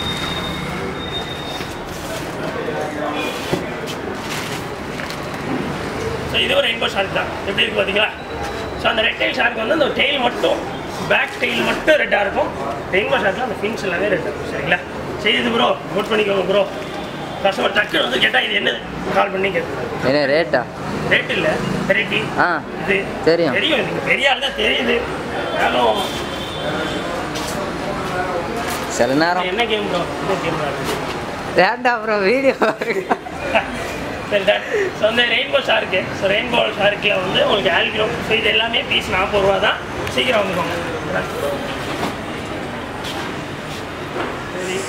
ஸோ இது ஒரு ரெயின்போ ஷார்க் தான் எப்படி இருக்கு பார்த்தீங்களா ஸோ அந்த ரெட் டெயில் ஷார்க் வந்து அந்த டெயில் மட்டும் பேக் டெயில் மட்டும் ரெட்டாக இருக்கும் ரெயின்போ ஷார்க்கில் அந்த ஃபின்ஸ் எல்லாமே ரெட்டாக இருக்கும் சரிங்களா சரி இது ப்ரோ நோட் பண்ணிக்கோங்க ப்ரோ கஸ்டமர் டக்குன்னு வந்து கேட்டால் இது என்னது கால் பண்ணி கேட்குறாங்க என்ன ரேட்டா ரேட் இல்லை வெரைட்டி ஆ இது தெரியும். தெரியும் நீங்கள் பெரிய ஆள் தான் தெரியுது ஆனாலும் சில நேரம் என்ன கேம் ப்ரோ என்ன கேம் ரேட்டா அப்புறம் வீடியோ சரி சார் ஸோ வந்து ரெயின்போ ஷார்க்கு ஸோ ரெயின்போ ஷார்க்கில் வந்து உங்களுக்கு ஆல்கிலோ ஸோ இது எல்லாமே பீஸ் நாற்பது ரூபா தான் சீக்கிரம் வந்துக்கோங்க சரி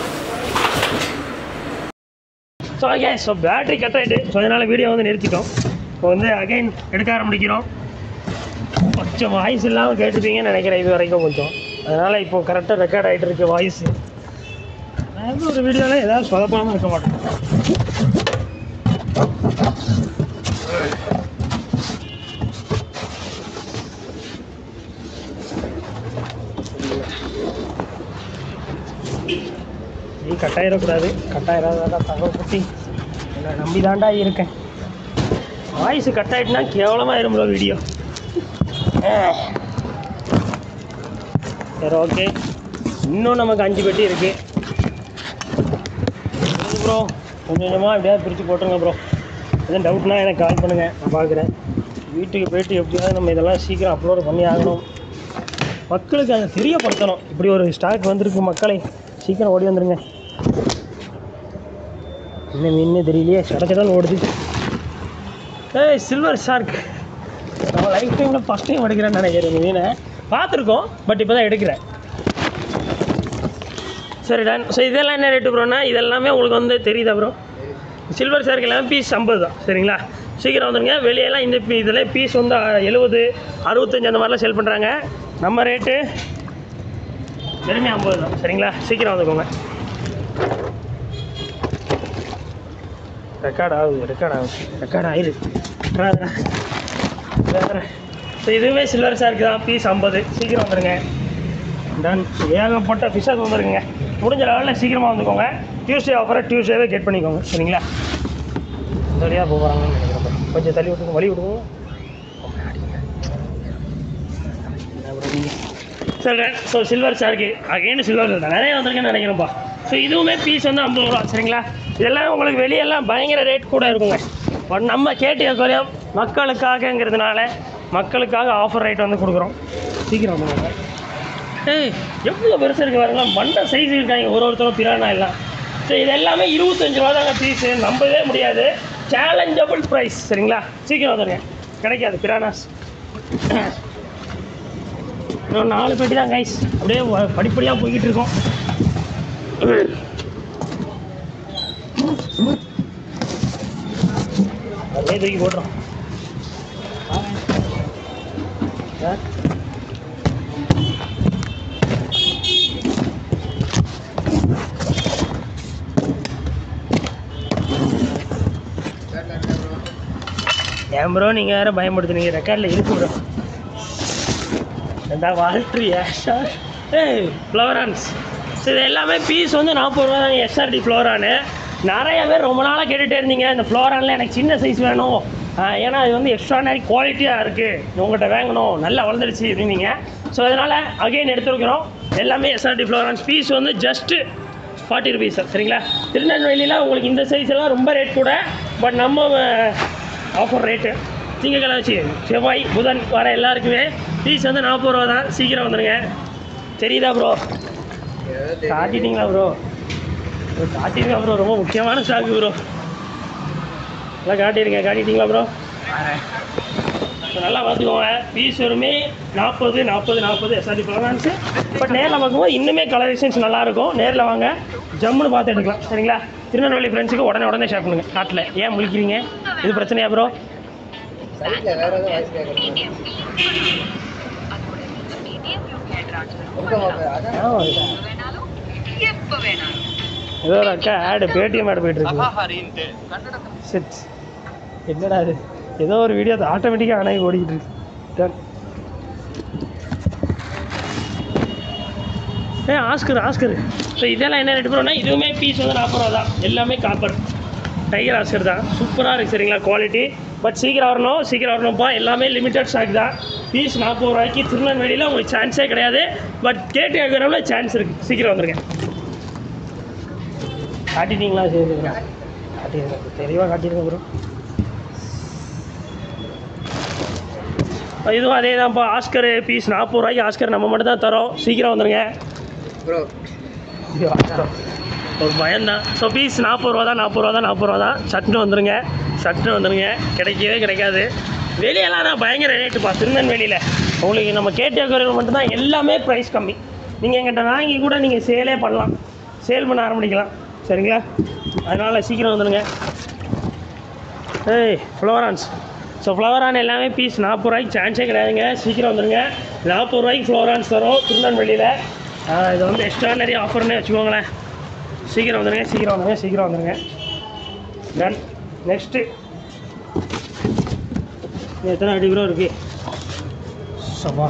so okay so battery cut ஆகிட்டு ஸோ அதனால் வீடியோ வந்து நிறுத்திட்டோம் இப்போ வந்து அகைன் எடுக்க ஆரம்பிக்கிறோம் கொஞ்சம் வாய்ஸ் இல்லாமல் கேட்டுப்பீங்கன்னு நினைக்கிறேன் இது வரைக்கும் கொஞ்சம் அதனால் இப்போ கரெக்டாக ரெக்கார்ட் ஆகிட்டு இருக்கு வாய்ஸ் நான் ஒரு வீடியோவில் ஏதாவது சொதப்பாமல் இருக்க மாட்டேன் நீ கட்டாயிடக்கூடாது கட்டாயிடாத தகவல் குட்டி என்னை நம்பி தாண்டா இருக்கேன் வாய்ஸ் கட் ஆகிட்டுனா கேவலமாக இரும்புல வீடியோ சரி ஓகே இன்னும் நமக்கு அஞ்சு பெட்டி இருக்கு ப்ரோ கொஞ்சம் கொஞ்சமாக எப்படியாவது பிரித்து போட்டுருங்க ப்ரோ எதுவும் டவுட்னா எனக்கு கால் பண்ணுங்கள் நான் பார்க்குறேன் வீட்டுக்கு போயிட்டு எப்படியாவது நம்ம இதெல்லாம் சீக்கிரம் அப்லோட் பண்ணி ஆகணும் மக்களுக்கு அதை தெரியப்படுத்தணும் இப்படி ஒரு ஸ்டாக் வந்திருக்கு மக்களை சீக்கிரம் ஓடி வந்துருங்க என்ன மீன்னு தெரியலையே சடச்சடன் ஓடுது ஏய் சில்வர் ஷார்க் நம்ம லைஃப் டைமில் ஃபஸ்ட் டைம் எடுக்கிறேன்னு நினைக்கிறேன் இந்த மீனை பார்த்துருக்கோம் பட் இப்போ தான் எடுக்கிறேன் சரி டன் ஸோ இதெல்லாம் என்ன ரேட்டு ப்ரோனா இதெல்லாமே உங்களுக்கு வந்து தெரியுதா ப்ரோ சில்வர் சாருக்கு எல்லாமே பீஸ் ஐம்பது தான் சரிங்களா சீக்கிரம் வந்துடுங்க வெளியெல்லாம் இந்த பீ இதில் பீஸ் வந்து எழுபது அறுபத்தஞ்சு அந்த மாதிரிலாம் செல் பண்ணுறாங்க நம்ம ரேட்டு வெறுமே ஐம்பது தான் சரிங்களா சீக்கிரம் வந்துக்கோங்க ரெக்கார்ட் ஆகுது ரெக்கார்ட் ஆகுது ரெக்கார்ட் ஆயிருக்கு வேறு ஸோ இதுவுமே சில்வர் சாருக்கு தான் பீஸ் ஐம்பது சீக்கிரம் வந்துடுங்க டன் ஏகப்பட்ட ஃபிஷ்ஷஸ் வந்துருக்குங்க முடிஞ்ச லெவலில் சீக்கிரமாக வந்துக்கோங்க டியூஸ்டே ஆஃபரை டியூஸ்டேவே கெட் பண்ணிக்கோங்க சரிங்களா இந்த வழியாக போக போகிறாங்கன்னு நினைக்கிறேன் bro. கொஞ்சம் தள்ளி விட்டுங்க வழி விடுங்க சரி so silver shark again silver தான் நிறைய வந்திருக்குன்னு நினைக்கிறேன்ப்பா ஸோ இதுவுமே பீஸ் வந்து ஐம்பது ரூபா சரிங்களா இதெல்லாம் உங்களுக்கு வெளியெல்லாம் பயங்கர ரேட் கூட இருக்குங்க பட் நம்ம கேட்டு குறையும் மக்களுக்காகங்கிறதுனால மக்களுக்காக ஆஃபர் ரேட் வந்து கொடுக்குறோம் சீக்கிரம் வந்துங்க ஏய் எவ்வளோ பெருசு இருக்கு பாருங்களா மண்டை சைஸ் இருக்காங்க ஒரு ஒருத்தரும் பிரானா எல்லாம் ஸோ இது எல்லாமே இருபத்தஞ்சு ரூபா தாங்க பீஸு நம்பவே முடியாது சேலஞ்சபிள் ப்ரைஸ் சரிங்களா சீக்கிரம் வந்துடுங்க கிடைக்காது பிரானாஸ் இன்னும் நாலு பெட்டி தான் கைஸ் அப்படியே வ- படிப்படியாக போய்கிட்டு இருக்கோம் அப்படியே தூக்கி போட்டுறோம் ஆ? ஏன் ப்ரோ நீங்கள் வேறு பயன்படுத்துனீங்க ரெக்கார்டில் இருக்கு ப்ரோ ரெண்டா வால்ட்ரி ஏஷா ஏய் ஃப்ளவரான்ஸ் ஸோ இது எல்லாமே பீஸ் வந்து நாற்பது ரூபா தான் எஸ்ஆர்டி ஃப்ளோரானு நிறைய பேர் ரொம்ப நாளாக கேட்டுகிட்டே இருந்தீங்க இந்த ஃப்ளோரானில் எனக்கு சின்ன சைஸ் வேணும் ஆஹ் ஏன்னா இது வந்து எக்ஸ்ட்ரானரி குவாலிட்டியாக இருக்குது உங்கள்கிட்ட வாங்கணும் நல்லா வளர்ந்துருச்சு அப்படின்னீங்க ஸோ அதனால் அகைன் எடுத்துருக்குறோம் எல்லாமே எஸ்ஆர்டி ஃப்ளோரான்ஸ் பீஸ் வந்து ஜஸ்ட்டு ஃபார்ட்டி ருபீஸ் சரிங்களா திருநெல்வேலியில் உங்களுக்கு இந்த சைஸ் எல்லாம் ரொம்ப ரேட் கூட பட் நம்ம ஆஃபர் ரேட்டு திங்கக்கிழமை வச்சு செவ்வாய் புதன் வர எல்லாருக்குமே பீஸ் வந்து நாற்பது ரூபா தான் சீக்கிரம் வந்துடுங்க தெரியுதா ப்ரோ காட்டிட்டீங்களா ப்ரோ காட்டிருங்க ப்ரோ ரொம்ப முக்கியமான ஸ்டாக்கு ப்ரோ எல்லாம் காட்டிடுங்க காட்டிட்டீங்களா ப்ரோ நல்லா பார்த்துக்கோங்க பீஸ் வருமே நாற்பது நாற்பது நாற்பது எஸ்ஆர்டி ப்ரோக்ராம்ஸு பட் நேரில் பார்க்கும்போது இன்னுமே கலரேஷன்ஸ் நல்லாயிருக்கும் நேரில் வாங்க ஜம்முன்னு பார்த்து எடுக்கலாம் சரிங்களா திருநெல்வேலி ஃப்ரெண்ட்ஸுக்கு உடனே உடனே ஷேர் பண்ணுங்கள் காட்டில் ஏன் முழிக்கிறீங்க இது பிரச்சனையா ப்ரோ சைடில் வேற ஏதாவது வாய்ஸ் கேட்குறேன் ஏதோ ஒரு அக்கா ஆடு பேடிஎம் ஆடு போயிட்டு இருக்கு செட் என்னடா அது ஏதோ ஒரு வீடியோ அது ஆட்டோமேட்டிக்காக ஆனாகி ஓடிக்கிட்டு இருக்கு Done. ஏ ஆஸ்கர் ஆஸ்கர் ஸோ இதெல்லாம் என்ன ரேட் போகிறோம்னா இதுவுமே பீஸ் வந்து நாற்பது ரூபா தான் எல்லாமே காப்பர் டைகர் ஆஸ்கர் தான் சூப்பராக இருக்குது சரிங்களா குவாலிட்டி பட் சீக்கிரம் வரணும் சீக்கிரம் வரணும்ப்பா எல்லாமே லிமிட்டட் ஸ்டாக் தான் பீஸ் நாற்பது ரூபாய்க்கு திருநெல்வேலியில் உங்களுக்கு சான்ஸே கிடையாது பட் கேட்டு கேட்குறவங்கள சான்ஸ் இருக்குது சீக்கிரம் வந்துருங்க காட்டிட்டீங்களா சரி காட்டிடுங்க தெளிவாக காட்டிடுங்க ப்ரோ இதுவும் அதே தான்ப்பா ஆஸ்கர் பீஸ் நாற்பது ரூபாய்க்கு ஆஸ்கர் நம்ம மட்டும் தான் தரோம் சீக்கிரம் வந்துருங்க ப்ரோ ஒரு பயம்தான் ஸோ பீஸ் நாற்பது ரூபா தான் நாற்பது ரூபா தான் நாற்பது ரூபா தான் சட்டுன்னு வந்துருங்க சட்டுன்னு வந்துருங்க கிடைக்கவே கிடைக்காது வெளியெல்லாம் நான் பயங்கர ரேட்டுப்பா திருநெல்வேலியில் உங்களுக்கு நம்ம கேட்டே மட்டும்தான் எல்லாமே ப்ரைஸ் கம்மி நீங்கள் எங்கிட்ட வாங்கி கூட நீங்கள் சேலே பண்ணலாம் சேல் பண்ண ஆரம்பிக்கலாம் சரிங்களா அதனால் சீக்கிரம் வந்துடுங்க ஏய் ஃப்ளோரான்ஸ் ஸோ ஃப்ளவரான் எல்லாமே பீஸ் நாற்பது ரூபாய்க்கு சான்ஸே கிடையாதுங்க சீக்கிரம் வந்துடுங்க நாற்பது ரூபாய்க்கு ஃப்ளோரான்ஸ் தரும் திருநெல்வேலியில் ஆஹ் இது வந்து எக்ஸ்ட்ரானரி ஆஃபர்னே வச்சுக்கோங்களேன் சீக்கிரம் வந்துடுங்க சீக்கிரம் வந்துடுங்க சீக்கிரம் வந்துடுங்க டன் நெக்ஸ்ட்டு எத்தனை அடி கூட இருக்கு சபா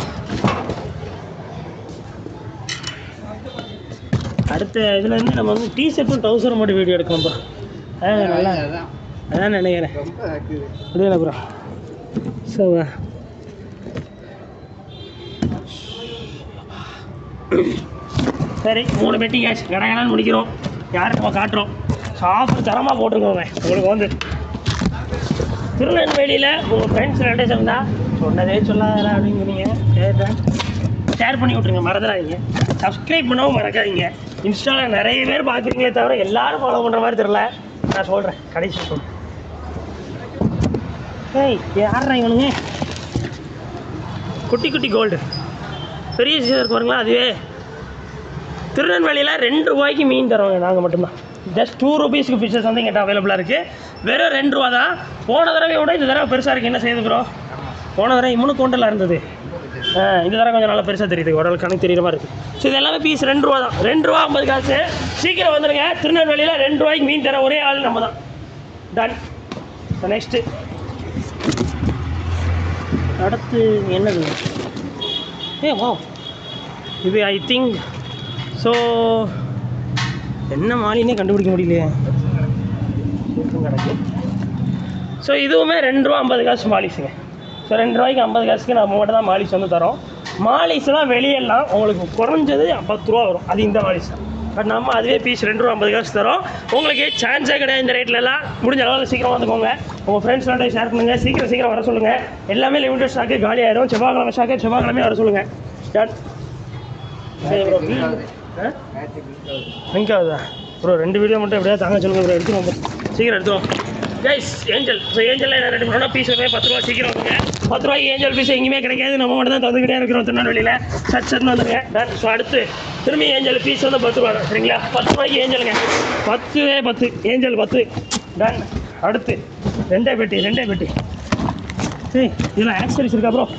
அடுத்த இதில் இருந்து நம்ம வந்து டிஷர்ட்டும் டவுசரும் மட்டும் வீடியோ எடுக்கணும்ப்பா அதான் நல்லா அதான் அதான் நினைக்கிறேன் ரொம்ப ஆக்குது அப்படியே ப்ரோ ஸோ சரி மூணு பெட்டி கேஷ் கடகடான்னு முடிக்கிறோம் யாருக்கு நம்ம காட்டுறோம் ஸோ ஆஃபர் தரமாக போட்டிருக்கோங்க உங்களுக்கு வந்து திருநெல்வேலியில் உங்கள் ஃப்ரெண்ட்ஸ் ரிலேட்டிவ்ஸ் இருந்தால் சொன்னதே சொல்லாதடா அப்படிங்கிறீங்க கேட்டேன் ஷேர் பண்ணி விட்ருங்க மறந்துடாதீங்க சப்ஸ்கிரைப் பண்ணவும் மறக்காதீங்க இன்ஸ்டாவில் நிறைய பேர் பார்க்குறீங்களே தவிர எல்லாரும் ஃபாலோ பண்ணுற மாதிரி தெரில நான் சொல்கிறேன் கடைசி சொல்கிறேன் ஏய் யாரா இவனுங்க குட்டி குட்டி கோல்டு பெரிய சைஸ் இருக்கு பாருங்களா அதுவே திருநெல்வேலியில் ரெண்டு ரூபாய்க்கு மீன் தரோங்க நாங்கள் மட்டும்தான் ஜஸ்ட் டூ ருபீஸ்க்கு ஃபிஷ்ஷஸ் வந்து எங்கிட்ட அவைலபிளாக இருக்குது வெறும் ரெண்டு ரூபா தான் போன தடவை விட இந்த தடவை பெருசாக இருக்குது என்ன செய்யுது ப்ரோ போன தடவை இம்முனு கொண்டெல்லாம் இருந்தது ஆ இந்த தடவை கொஞ்சம் நல்லா பெருசாக தெரியுது உடல் கணக்கு தெரியுற மாதிரி இருக்குது ஸோ இது எல்லாமே பீஸ் ரெண்டு ரூபா தான் ரெண்டு ரூபா ஐம்பது காசு சீக்கிரம் வந்துடுங்க திருநெல்வேலியில் ரெண்டு ரூபாய்க்கு மீன் தர ஒரே ஆள் நம்ம தான் டன் ஸோ நெக்ஸ்ட்டு அடுத்து என்னது ஏ வா இது ஐ திங்க் ஸோ என்ன மாலினே கண்டுபிடிக்க முடியலையே இருக்கும் கிடக்கு ஸோ இதுவுமே ரெண்டு ரூபா ஐம்பது காசு மாலிஸுங்க ஸோ ரெண்டு ரூபாய்க்கு ஐம்பது காசுக்கு நம்ம மட்டும் தான் மாலிஸ் வந்து தரோம் மாலிஸ்லாம் வெளியெல்லாம் உங்களுக்கு குறைஞ்சது பத்து ரூபா வரும் அது இந்த மாலிஸ் தான் பட் நம்ம அதுவே பீஸ் ரெண்டு ரூபா ஐம்பது காசு தரோம் உங்களுக்கு சான்ஸே கிடையாது இந்த ரேட்ல எல்லாம் முடிஞ்ச அளவுக்கு சீக்கிரம் வந்துக்கோங்க உங்கள் ஃப்ரெண்ட்ஸ்லாம் ஷேர் பண்ணுங்கள் சீக்கிரம் சீக்கிரம் வர சொல்லுங்கள் எல்லாமே லிமிடெட் ஸ்டாக்கு காலி ஆயிரும் செவ்வாய்க்கிழமை ஸ்டாக்கு செவ்வாய்க்கிழமை வர சொல்லுங்கள் டன் சரி bro, மீன் ஆ லிங்க் ஆகுதா ப்ரோ ரெண்டு வீடியோ மட்டும் எப்படியா தாங்க சொல்லுங்க ப்ரோ எடுத்துருவோம் bro. சீக்கிரம் எடுத்துருவோம் கைஸ் ஏஞ்சல் ஸோ ஏஞ்சலில் என்ன ரெண்டு பண்ணோம் பீஸ் வந்து பத்து ரூபா சீக்கிரம் வந்துங்க பத்து ரூபாய்க்கு ஏஞ்சல் பீஸ் எங்கேயுமே கிடைக்காது நம்ம மட்டும் தான் தந்துக்கிட்டே இருக்கிறோம் திருநெல்வேலியில் சட் சட்னு வந்துங்க டன் ஸோ அடுத்து திரும்பி ஏஞ்சல் பீஸ் வந்து பத்து ரூபா தான் சரிங்களா பத்து ரூபாய்க்கு ஏஞ்சலுங்க பத்துவே பத்து ஏஞ்சல் பத்து டன் அடுத்து ரெண்டே பெட்டி ரெண்டே பெட்டி சரி இதில் ஆக்சரிஸ் இருக்கா ப்ரோ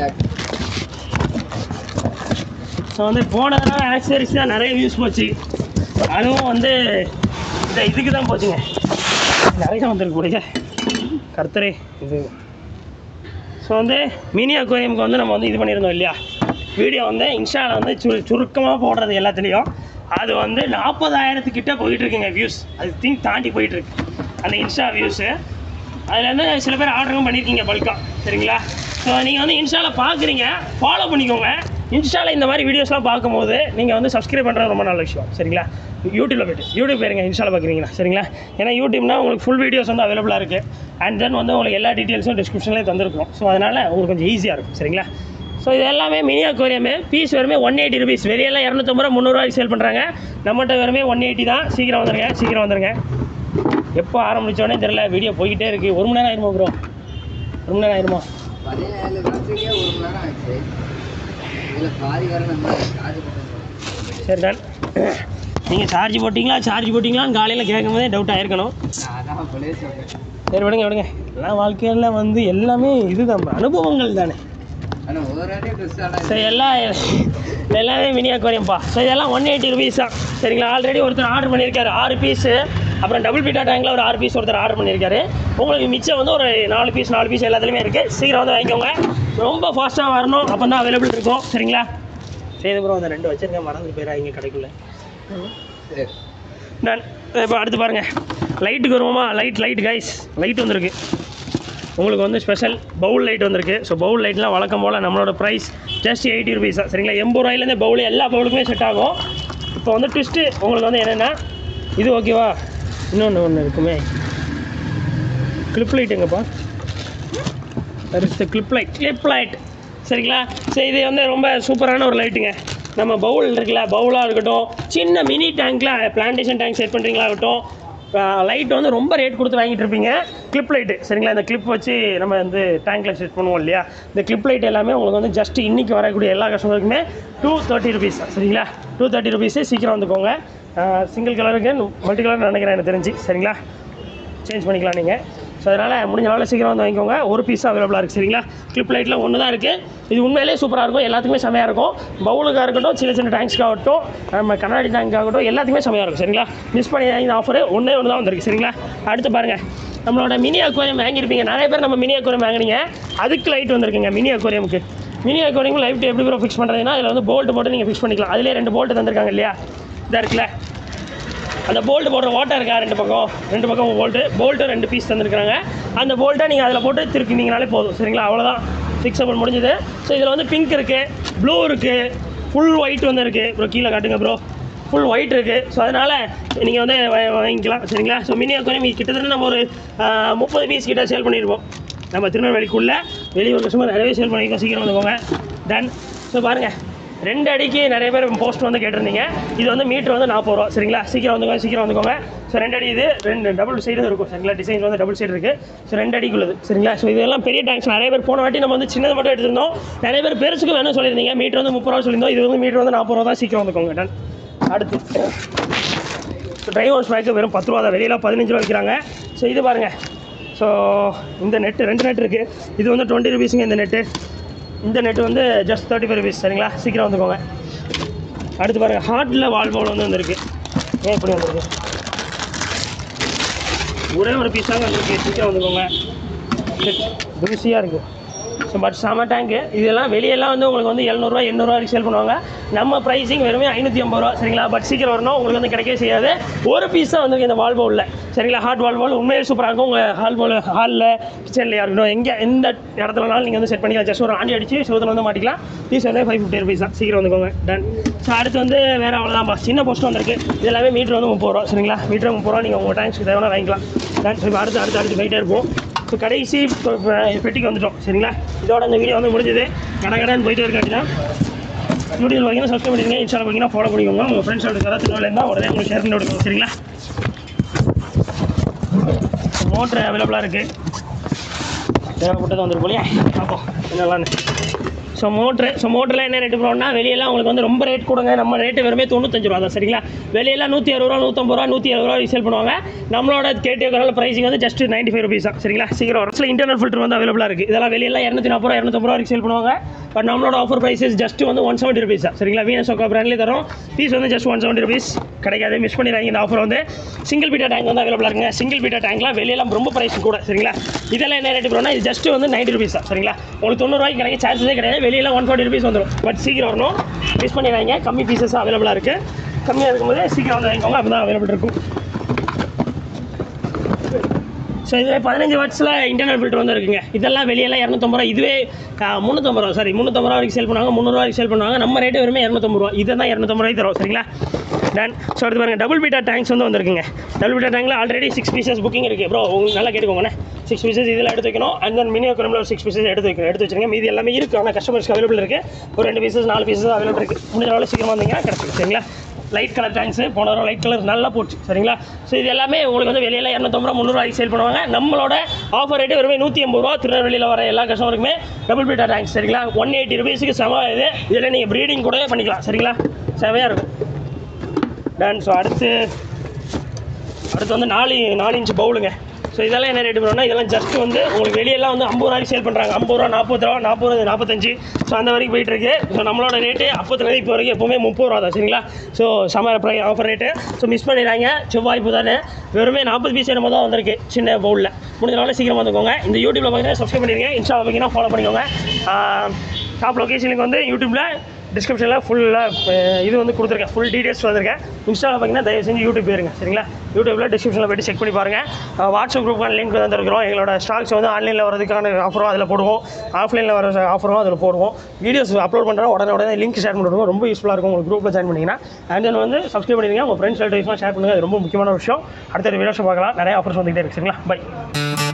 ஸோ வந்து போன தடவை ஆக்சரிஸ் தான் நிறைய யூஸ் போச்சு அதுவும் வந்து இந்த இதுக்கு தான் போச்சுங்க நிறைய வந்திருக்கு பிடிக்க கர்த்தரே இது ஸோ வந்து மினி அக்வேரியமுக்கு வந்து நம்ம வந்து இது பண்ணியிருந்தோம் இல்லையா வீடியோ வந்து இன்ஸ்டாவில் வந்து சுரு சுருக்கமாக போடுறது எல்லாத்துலேயும் அது வந்து நாற்பதாயிரத்துக்கிட்ட போயிட்டுருக்குங்க வியூஸ் அது திங்க் தாண்டி போயிட்டுருக்கு அந்த இன்ஸ்டா வியூஸு அதில் வந்து சில பேர் ஆர்டரும் பண்ணியிருக்கீங்க பல்காக சரிங்களா ஸோ நீங்கள் வந்து இன்ஸ்டாவில் பார்க்குறீங்க ஃபாலோ பண்ணிக்கோங்க இன்ஸ்டாவில் இந்த மாதிரி வீடியோஸ்லாம் பார்க்கும்போது நீங்கள் வந்து சப்ஸ்கிரைப் பண்ணுறது ரொம்ப நல்ல விஷயம் சரிங்களா யூடியூப்பில் போய்ட்டு யூடியூப் போயிருங்க இன்ஸ்டாவில் பார்க்குறீங்களா சரிங்களா ஏன்னா யூடியூப்னா உங்களுக்கு ஃபுல் வீடியோஸ் வந்து அவைலபிளாக இருக்குது அண்ட் தென் வந்து உங்களுக்கு எல்லா டீட்டெயில்ஸும் டிஸ்கிரிப்ஷன்லேயே தந்திருக்கும் ஸோ அதனால் உங்களுக்கு கொஞ்சம் ஈஸியாக இருக்கும் சரிங்களா ஸோ இது எல்லாமே மினி அக்வேரியமே பீஸ் வெறுமே ஒன் எயிட்டி ருபீஸ் வெளியெல்லாம் இரநூத்தம்பது ரூபா முந்நூறுவாய்க்கு சேல் பண்ணுறாங்க நம்மகிட்ட வெறுமே ஒன் எயிட்டி தான் சீக்கிரம் வந்துருங்க சீக்கிரம் வந்துருங்க எப்போ ஆரம்பிச்சோடனே தெரியல வீடியோ போய்கிட்டே இருக்குது ஒரு மணி நேரம் ஆயிருமா ப்ரோ ஒரு மணி நேரம் ஆயிருமா பதினேழு நிமிஷத்துக்கே ஒரு மணி நேரம் ஆச்சு இதில் பாதி வர நம்ம சார்ஜ் பண்ணுறோம் சரி டன் நீங்கள் சார்ஜ் போட்டிங்களா சார்ஜ் போட்டிங்களான்னு காலையில் கேட்கும்போதே டவுட் ஆயிருக்கணும் அதான் பிள்ளைய சொல்கிறேன் சரி விடுங்க விடுங்க எல்லாம் வாழ்க்கையில் வந்து எல்லாமே இதுதான் அனுபவங்கள் தானே ஆனால் ஒரு அடி ட்ரெஸ் ஆனால் ஸோ எல்லாம் எல்லாமே மினி அக்வாரியம்ப்பா ஸோ இதெல்லாம் ஒன் எயிட்டி ருபீஸ் தான் சரிங்களா ஆல்ரெடி ஒருத்தர் ஆர்டர் பண்ணியிருக்காரு ஆறு பீஸு அப்புறம் டபுள் பீட்டா டேங்கில் ஒரு ஆறு பீஸ் ஒருத்தர் ஆர்டர் பண்ணியிருக்காரு உங்களுக்கு மிச்சம் வந்து ஒரு நாலு பீஸ் நாலு பீஸ் எல்லாத்துலேயுமே இருக்குது சீக்கிரம் வந்து வாங்கிக்கோங்க ரொம்ப ஃபாஸ்ட்டாக வரணும் அப்போ தான் அவைலபிள் இருக்கும் சரிங்களா சரி ப்ரோ அந்த ரெண்டு வச்சுருக்கேன் மறந்து போயிடா இங்கே கிடைக்கல சரி நான் இப்போ அடுத்து பாருங்கள் லைட்டுக்கு வருவோமா லைட் லைட் கைஸ் லைட் வந்திருக்கு உங்களுக்கு வந்து ஸ்பெஷல் பவுல் லைட் வந்திருக்கு ஸோ பவுல் லைட்லாம் வழக்கம் போல் நம்மளோட ப்ரைஸ் ஜஸ்ட் எயிட்டி ருபீஸ் தான் சரிங்களா எண்பது ரூபாயிலேருந்து பவுல் எல்லா பவுலுக்குமே செட் ஆகும் இப்போ வந்து ட்விஸ்ட்டு உங்களுக்கு வந்து என்னென்னா இது ஓகேவா இன்னொன்று ஒன்று இருக்குமே கிளிப் லைட் எங்கப்பா கிளிப் லைட் கிளிப் லைட் சரிங்களா சரி இது வந்து ரொம்ப சூப்பரான ஒரு லைட்டுங்க நம்ம பவுல் இருக்குல்ல பவுலாக இருக்கட்டும் சின்ன மினி டேங்க்கில் பிளான்டேஷன் டேங்க் செட் பண்ணுறீங்களாகட்டும் லைட் வந்து ரொம்ப ரேட் கொடுத்து வாங்கிட்டு இருப்பீங்க கிளிப் லைட்டு சரிங்களா இந்த கிளிப் வச்சு நம்ம வந்து டேங்க்கில் செட் பண்ணுவோம் இல்லையா இந்த கிளிப் லைட் எல்லாமே உங்களுக்கு வந்து ஜஸ்ட் இன்றைக்கி வரக்கூடிய எல்லா கஸ்டமருக்குமே டூ தேர்ட்டி ருபீஸ் சரிங்களா டூ தேர்ட்டி ருபீஸு சீக்கிரம் வந்துக்கோங்க சிங்கிள் கலருக்கு மல்டி கலர் நினைக்கிறேன் எனக்கு தெரிஞ்சு சரிங்களா சேஞ்ச் பண்ணிக்கலாம் நீங்கள் ஸோ அதனால் முடிஞ்ச அளவில் சீக்கிரம் வந்து வாங்கிக்கோங்க ஒரு பீஸ் அவைலபிளாக இருக்குது சரிங்களா கிளிப் லைட்டில் ஒன்று தான் இருக்குது இது உண்மையிலேயே சூப்பராக இருக்கும் எல்லாத்துக்குமே செமையாக இருக்கும் பவுலுக்காக இருக்கட்டும் சின்ன சின்ன டேங்க்ஸ்க்காகட்டும் நம்ம கண்ணாடி டேங்க்காகட்டும் எல்லாத்துக்குமே செமையாக இருக்கும் சரிங்களா மிஸ் பண்ணி இந்த ஆஃபர் ஒன்றே ஒன்று தான் வந்திருக்கு சரிங்களா அடுத்து பாருங்கள் நம்மளோட மினி அக்வாரியம் வாங்கியிருப்பீங்க நிறைய பேர் நம்ம மினி அக்வாரியம் வாங்குனீங்க அதுக்கு லைட் வந்திருக்குங்க மினி அக்வாரியமுக்கு மினி அக்வாரியம் லைட் எப்படி ப்ரோ ஃபிக்ஸ் பண்ணுறதுன்னா அதில் வந்து போல்ட் போட்டு நீங்கள் ஃபிக்ஸ் பண்ணிக்கலாம் அதிலே ரெண்டு போல்ட் தந்திருக்காங்க இல்லையா இதாக இருக்குல்ல அந்த போல்ட் போடுற ஓட்டை இருக்கா ரெண்டு பக்கம் ரெண்டு பக்கம் போல்ட்டு போல்ட்டு ரெண்டு பீஸ் தந்துருக்காங்க அந்த போல்ட்டை நீங்கள் அதில் போட்டு திருக்கினீங்கனாலே போதும் சரிங்களா அவ்வளோதான் ஃபிக்ஸபிள் முடிஞ்சது ஸோ இதில் வந்து பிங்க் இருக்குது ப்ளூ இருக்குது ஃபுல் ஒயிட் வந்து இருக்குது ப்ரோ கீழே காட்டுங்க ப்ரோ ஃபுல் ஒயிட் இருக்குது ஸோ அதனால் நீங்கள் வந்து வா- வாங்கிக்கலாம் சரிங்களா ஸோ மினி அக்வாரியம் கிட்டத்தட்ட நம்ம ஒரு முப்பது பீஸ் கிட்ட சேல் பண்ணியிருப்போம் நம்ம திருநெல்வேலிக்குள்ளே வெளியூர் கஸ்டமர் நிறையவே சேல் பண்ணியிருக்கோம் சீக்கிரம் வந்துக்கோங்க டன் ஸோ பாருங்கள் ரெண்டு அடிக்கு நிறைய பேர் போஸ்ட் வந்து கேட்டிருந்தீங்க இது வந்து மீட்டர் வந்து நாற்பது ரூபா சரிங்களா சீக்கிரம் வந்துக்கோங்க சீக்கிரம் வந்துக்கோங்க ஸோ ரெண்டு அடி இது ரெண்டு டபுள் சைடு இருக்கும் சரிங்களா டிசைன்ஸ் வந்து டபுள் சைடு இருக்குது ஸோ ரெண்டு அடிக்குள்ளது சரிங்களா ஸோ இதெல்லாம் பெரிய டேங்க்ஸ் நிறைய பேர் போன வாட்டி நம்ம வந்து சின்னது மட்டும் எடுத்திருந்தோம் நிறைய பேர் பெருசுக்கு வேணும் சொல்லியிருந்தீங்க மீட்டர் வந்து முப்பது ரூபா சொல்லியிருந்தோம் இது வந்து மீட்டர் வந்து நாற்பது ரூபா தான் சீக்கிரம் வந்துக்கோங்க டன் அடுத்து டிரைவர்ஸ் பேக்கு வெறும் பத்து ரூபா தான் வெளியில் பதினஞ்சு ரூபா விற்கிறாங்க ஸோ இது பாருங்கள் ஸோ இந்த நெட்டு ரெண்டு நெட் இருக்குது இது வந்து டுவெண்ட்டி ருபீஸுங்க இந்த நெட்டு இந்த நெட் வந்து ஜஸ்ட் தேர்ட்டி ஃபைவ் ருபீஸ் சரிங்களா சீக்கிரம் வந்துக்கோங்க அடுத்து பாருங்கள் ஹார்ட்டில் வால் பவுல் வந்து வந்திருக்கு ஏன் இப்படி வந்திருக்கு ஒரே ஒரு பீஸ் தாங்க வந்திருக்கு சீக்கிரம் வந்துக்கோங்க தூசியாக இருக்குது ஸோ பட் செம டேங்க்கு இதெல்லாம் வெளியெல்லாம் வந்து உங்களுக்கு வந்து எழுநூறுவா எண்ணூறுவா வரைக்கும் சேல் பண்ணுவாங்க நம்ம ப்ரைஸிங் வெறுமே ஐநூற்றி ஐம்பது ரூபா சரிங்களா பட் சீக்கிரம் வரணும் உங்களுக்கு வந்து கிடைக்கவே செய்யாது ஒரு பீஸ் தான் வந்திருக்கு இந்த வால் பவுலில் சரிங்களா ஹாட் வால் பவுல் உண்மையிலே சூப்பராக இருக்கும் உங்கள் ஹால் பவுல் ஹாலில் கிச்சன்லையாக இருக்கட்டும் எங்கே எந்த இடத்துலனாலும் நீங்கள் வந்து செட் பண்ணிக்கலாம் ஜஸ்ட் ஒரு ஆண்டி அடிச்சு சோதனை வந்து மாட்டிக்கலாம் பீஸ் வந்து ஃபைவ் ஃபிஃப்டி ருபீஸ் தான் சீக்கிரம் வந்துக்கோங்க டன் ஸோ அடுத்து வந்து வேறு அவ்வளோதான்ப்பா சின்ன போஸ்ட் வந்திருக்கு இது எல்லாமே மீட்டர் வந்து முப்பது ரூபா சரிங்களா மீட்டர் முப்பது ரூபா நீங்கள் உங்கள் டேங்க்ஸ்க்கு தேவையான வாங்கிக்கலாம் டன் ஸோ இப்போ அடுத்து அடுத்து அடுத்து போயிட்டே இருப்போம் ஸோ கடைசி இப்போ இப்போ பெட்டிக்கு வந்துட்டோம் சரிங்களா இதோட இந்த வீடியோ வந்து முடிஞ்சது கடை கடைன்னு போயிட்டே இருக்காட்டினா யூடியூப் பார்த்தீங்கன்னா சப்ஸ்கிரைப் பண்ணிடுங்க இன்ஸ்டால் பார்த்தீங்கன்னா ஃபாலோ பண்ணிக்கோங்க உங்கள் ஃப்ரெண்ட்ஸோட கதை திருவிழா இருந்தால் உடனே உங்களுக்கு ஷேர் பண்ணி விடுங்க சரிங்களா மோட்ரு அவைலபிளாக இருக்குது தேவைப்பட்டது வந்துருக்கும் இல்லையா பார்ப்போம் என்னெல்லாம்னு ஸோ மோட்ரு ஸோ மோட்டரில் என்ன ரேட்டு போகிறோம்னா வெளியெல்லாம் உங்களுக்கு வந்து ரொம்ப ரேட் கொடுங்க நம்ம ரேட்டு வெறுமே தொண்ணூத்தஞ்சு ரூபா தான் சரிங்களா வெளியெல்லாம் நூற்றி அறுபது ரூபா நூற்றம்பது ரூபா நூற்றி எழுபது ரூபா சேல் பண்ணுவாங்க நம்மளோட கேட்டு ப்ரைஸிங் வந்து ஜஸ்ட் நைன்ட்டி ஃபைவ் ருபீஸ் தான் சரிங்களா சீக்கிரம் வரும் சில இன்டர்னல் ஃபில்டர் வந்து அவைலபிளாக இருக்குது இதெல்லாம் வெளியெல்லாம் இரநூத்தி நாற்பது ரூபா இரநூத்தம்பது ரூபா வரைக்கும் சேல் பண்ணுவாங்க பட் நம்மளோட ஆஃபர் ப்ரைஸஸ் ஜஸ்ட் வந்து ஒன் செவன்ட்டி ருபீஸ் தான் சரிங்களா வீனஸ் ஒக்கா பிராண்ட்லேயே தரும் பீஸ் வந்து ஜஸ்ட் ஒன் செவன்ட்டி ருபீஸ் கிடைக்காது மிஸ் பண்ணிடுறாங்க இந்த ஆஃபர் வந்து சிங்கிள் பீட்டா டேங்க் வந்து அவைலபிளாக இருக்குங்க சிங்கிள் பீட்டா டேங்க்லாம் வெளியெல்லாம் ரொம்ப ப்ரைஸ் கூட சரிங்களா இதெல்லாம் என்ன ரேட்டு போகிறோம்னா இது ஜஸ்ட் வந்து நைன்ட்டி ருபீஸ் தான் சரிங்களா உங்களுக்கு தொண்ணூறுவாய்க்கு கிடைக்க சார்ஜஸே கிடையாது வெளியெல்லாம் ஒன் ஃபார்ட்டி ருபீஸ் வந்துடும் பட் சீக்கிரம் வரணும் மிஸ் பண்ணிடுறாங்க கம்மி பீசஸ் அவைலபிளாக இருக்குது கம்மியாக இருக்கும்போது சீக்கிரம் வந்து வாங்கிக்கோங்க அப்போ தான் அவைலபிள் இருக்கும் ஸோ இதுவே பதினஞ்சு வாட்ஸில் இன்டர்னல் ஃபில்டர் வந்து இருக்குங்க இதெல்லாம் வெளியெல்லாம் இரநூத்தம்பது ரூபா இதுவே ஆ, முந்நூற்றம்பது ரூபா சாரி முந்நூற்றம்பது ரூபா வரைக்கும் சேல் பண்ணுவாங்க முந்நூறுவா வரைக்கும் சேல் பண்ணுவாங்க நம்ம ரேட்டு வெறுமே இரநூத்தம்பது ரூபா இதை தான் இரநூத்தம்பது ரூபாய்க்கு தரும் சரிங்களா டன் ஸோ அடுத்து பாருங்க டபுள் பீட்டா டேங்க்ஸ் வந்து வந்திருக்குங்க டபுள் பீட்டா டேங்கில் ஆல்ரெடி சிக்ஸ் பீசஸ் புக்கிங் இருக்குது ப்ரோ உங்களுக்கு நல்லா கேட்டுக்கோங்கண்ணே சிக்ஸ் பீசஸ் இதில் எடுத்து வைக்கணும் அண்ட் தென் மினி அக்ரமில் ஒரு சிக்ஸ் பீசஸ் எடுத்து வைக்கணும் எடுத்து வச்சுருங்க மீதி எல்லாமே இருக்குது ஆனால் கஸ்டமர்ஸ்க்கு அவைலபிள் இருக்குது ஒரு ரெண்டு பீசஸ் நாலு பீசஸ் அவைலபிள் இருக்குது முடிஞ்ச அளவு சீக்கிரமாக வந்தீங்கன்னா கிடச்சிடும் சரிங்களா லைட் கலர் டேங்க்ஸு போன வாரம் லைட் கலர் நல்லா போச்சு சரிங்களா ஸோ இது எல்லாமே உங்களுக்கு வந்து வெளியில் இரநூத்தம்பது ரூபா முந்நூறுவாய்க்கு சேல் பண்ணுவாங்க நம்மளோட ஆஃபர் ரேட்டு வெறும் நூற்றி ஐம்பது ரூபா திருநெல்வேலியில் வர எல்லா கஸ்டமருக்குமே டபுள் பீட்டா டேங்க்ஸ் சரிங்களா ஒன் எயிட்டி ருபீஸுக்கு செம இது இதில் நீங்கள் ப்ரீடிங் கூட பண்ணிக்கலாம் சரிங்களா செமையாக இருக்கும் டன் ஸோ அடுத்து அடுத்து வந்து நாலு நாலு இன்ச்சு பவுலுங்க ஸோ இதெல்லாம் என்ன ரேட் பண்ணோம்னா இதெல்லாம் ஜஸ்ட் வந்து உங்களுக்கு வெளியெல்லாம் வந்து ஐம்பது ரூபாய்க்கு சேல் பண்ணுறாங்க ஐம்பது ரூபா நாற்பது ரூபா நாற்பது ரூபா நாற்பத்தஞ்சு ஸோ அந்த வரைக்கும் போயிட்டு இருக்கு ஸோ நம்மளோட ரேட்டு அப்போத்துல இப்போ வரைக்கும் எப்போவுமே முப்பது ரூபா தான் சரிங்களா ஸோ சம ப்ரை ஆஃபர் ரேட்டு ஸோ மிஸ் பண்ணிடுறாங்க செவ்வாய் புதானே வெறுமே நாற்பது பீஸ் என்னமோ தான் வந்திருக்கு சின்ன பவுலில் முடிஞ்சனால சீக்கிரம் வந்துக்கோங்க இந்த யூடியூப்பில் பார்த்தீங்கன்னா சப்ஸ்கிரைப் பண்ணிடுங்க இன்ஸ்டாவில் பார்த்தீங்கன்னா ஃபாலோ பண்ணிக்கோங்க டாப் லொக்கேஷனுக்கு வந்து யூடியூப்பில் டிஸ்கிரிப்ஷனில் ஃபுல்லாக இது வந்து கொடுத்துருக்கேன் ஃபுல் டீடைல்ஸ் வந்திருக்கேன் இன்ஸ்டாவில் பார்த்தீங்கன்னா தயவு செஞ்சு யூடியூப் போயிருங்க சரிங்களா யூடியூப்பில் டிஸ்கிரிப்ஷனில் போய்ட்டு செக் பண்ணி பாருங்கள் வாட்ஸ்அப் குரூப்பான லிங்க் தந்துருக்கிறோம் எங்களோட ஸ்டாக்ஸ் வந்து ஆன்லைனில் வரதுக்கான ஆஃபரும் அதில் போடுவோம் ஆஃப்லைனில் வர ஆஃபரும் அதில் போடுவோம் வீடியோஸ் அப்லோட் பண்ணுறோம் உடனே உடனே லிங்க் ஷேர் பண்ணுறோம் ரொம்ப யூஸ்ஃபுல்லாக இருக்கும் உங்களுக்கு குரூப்பில் ஜாயின் பண்ணிங்கன்னா அண்ட் தென் வந்து சப்ஸ்கிரைப் பண்ணிடுங்க உங்கள் ஃப்ரெண்ட்ஸ் டைஃப்லாம் ஷேர் பண்ணுங்கள் அது ரொம்ப முக்கியமான விஷயம் அடுத்த வீடியோஸ் பார்க்கலாம் நிறைய ஆஃபர்ஸ் வந்துகிட்டே இருக்கு சரிங்களா பை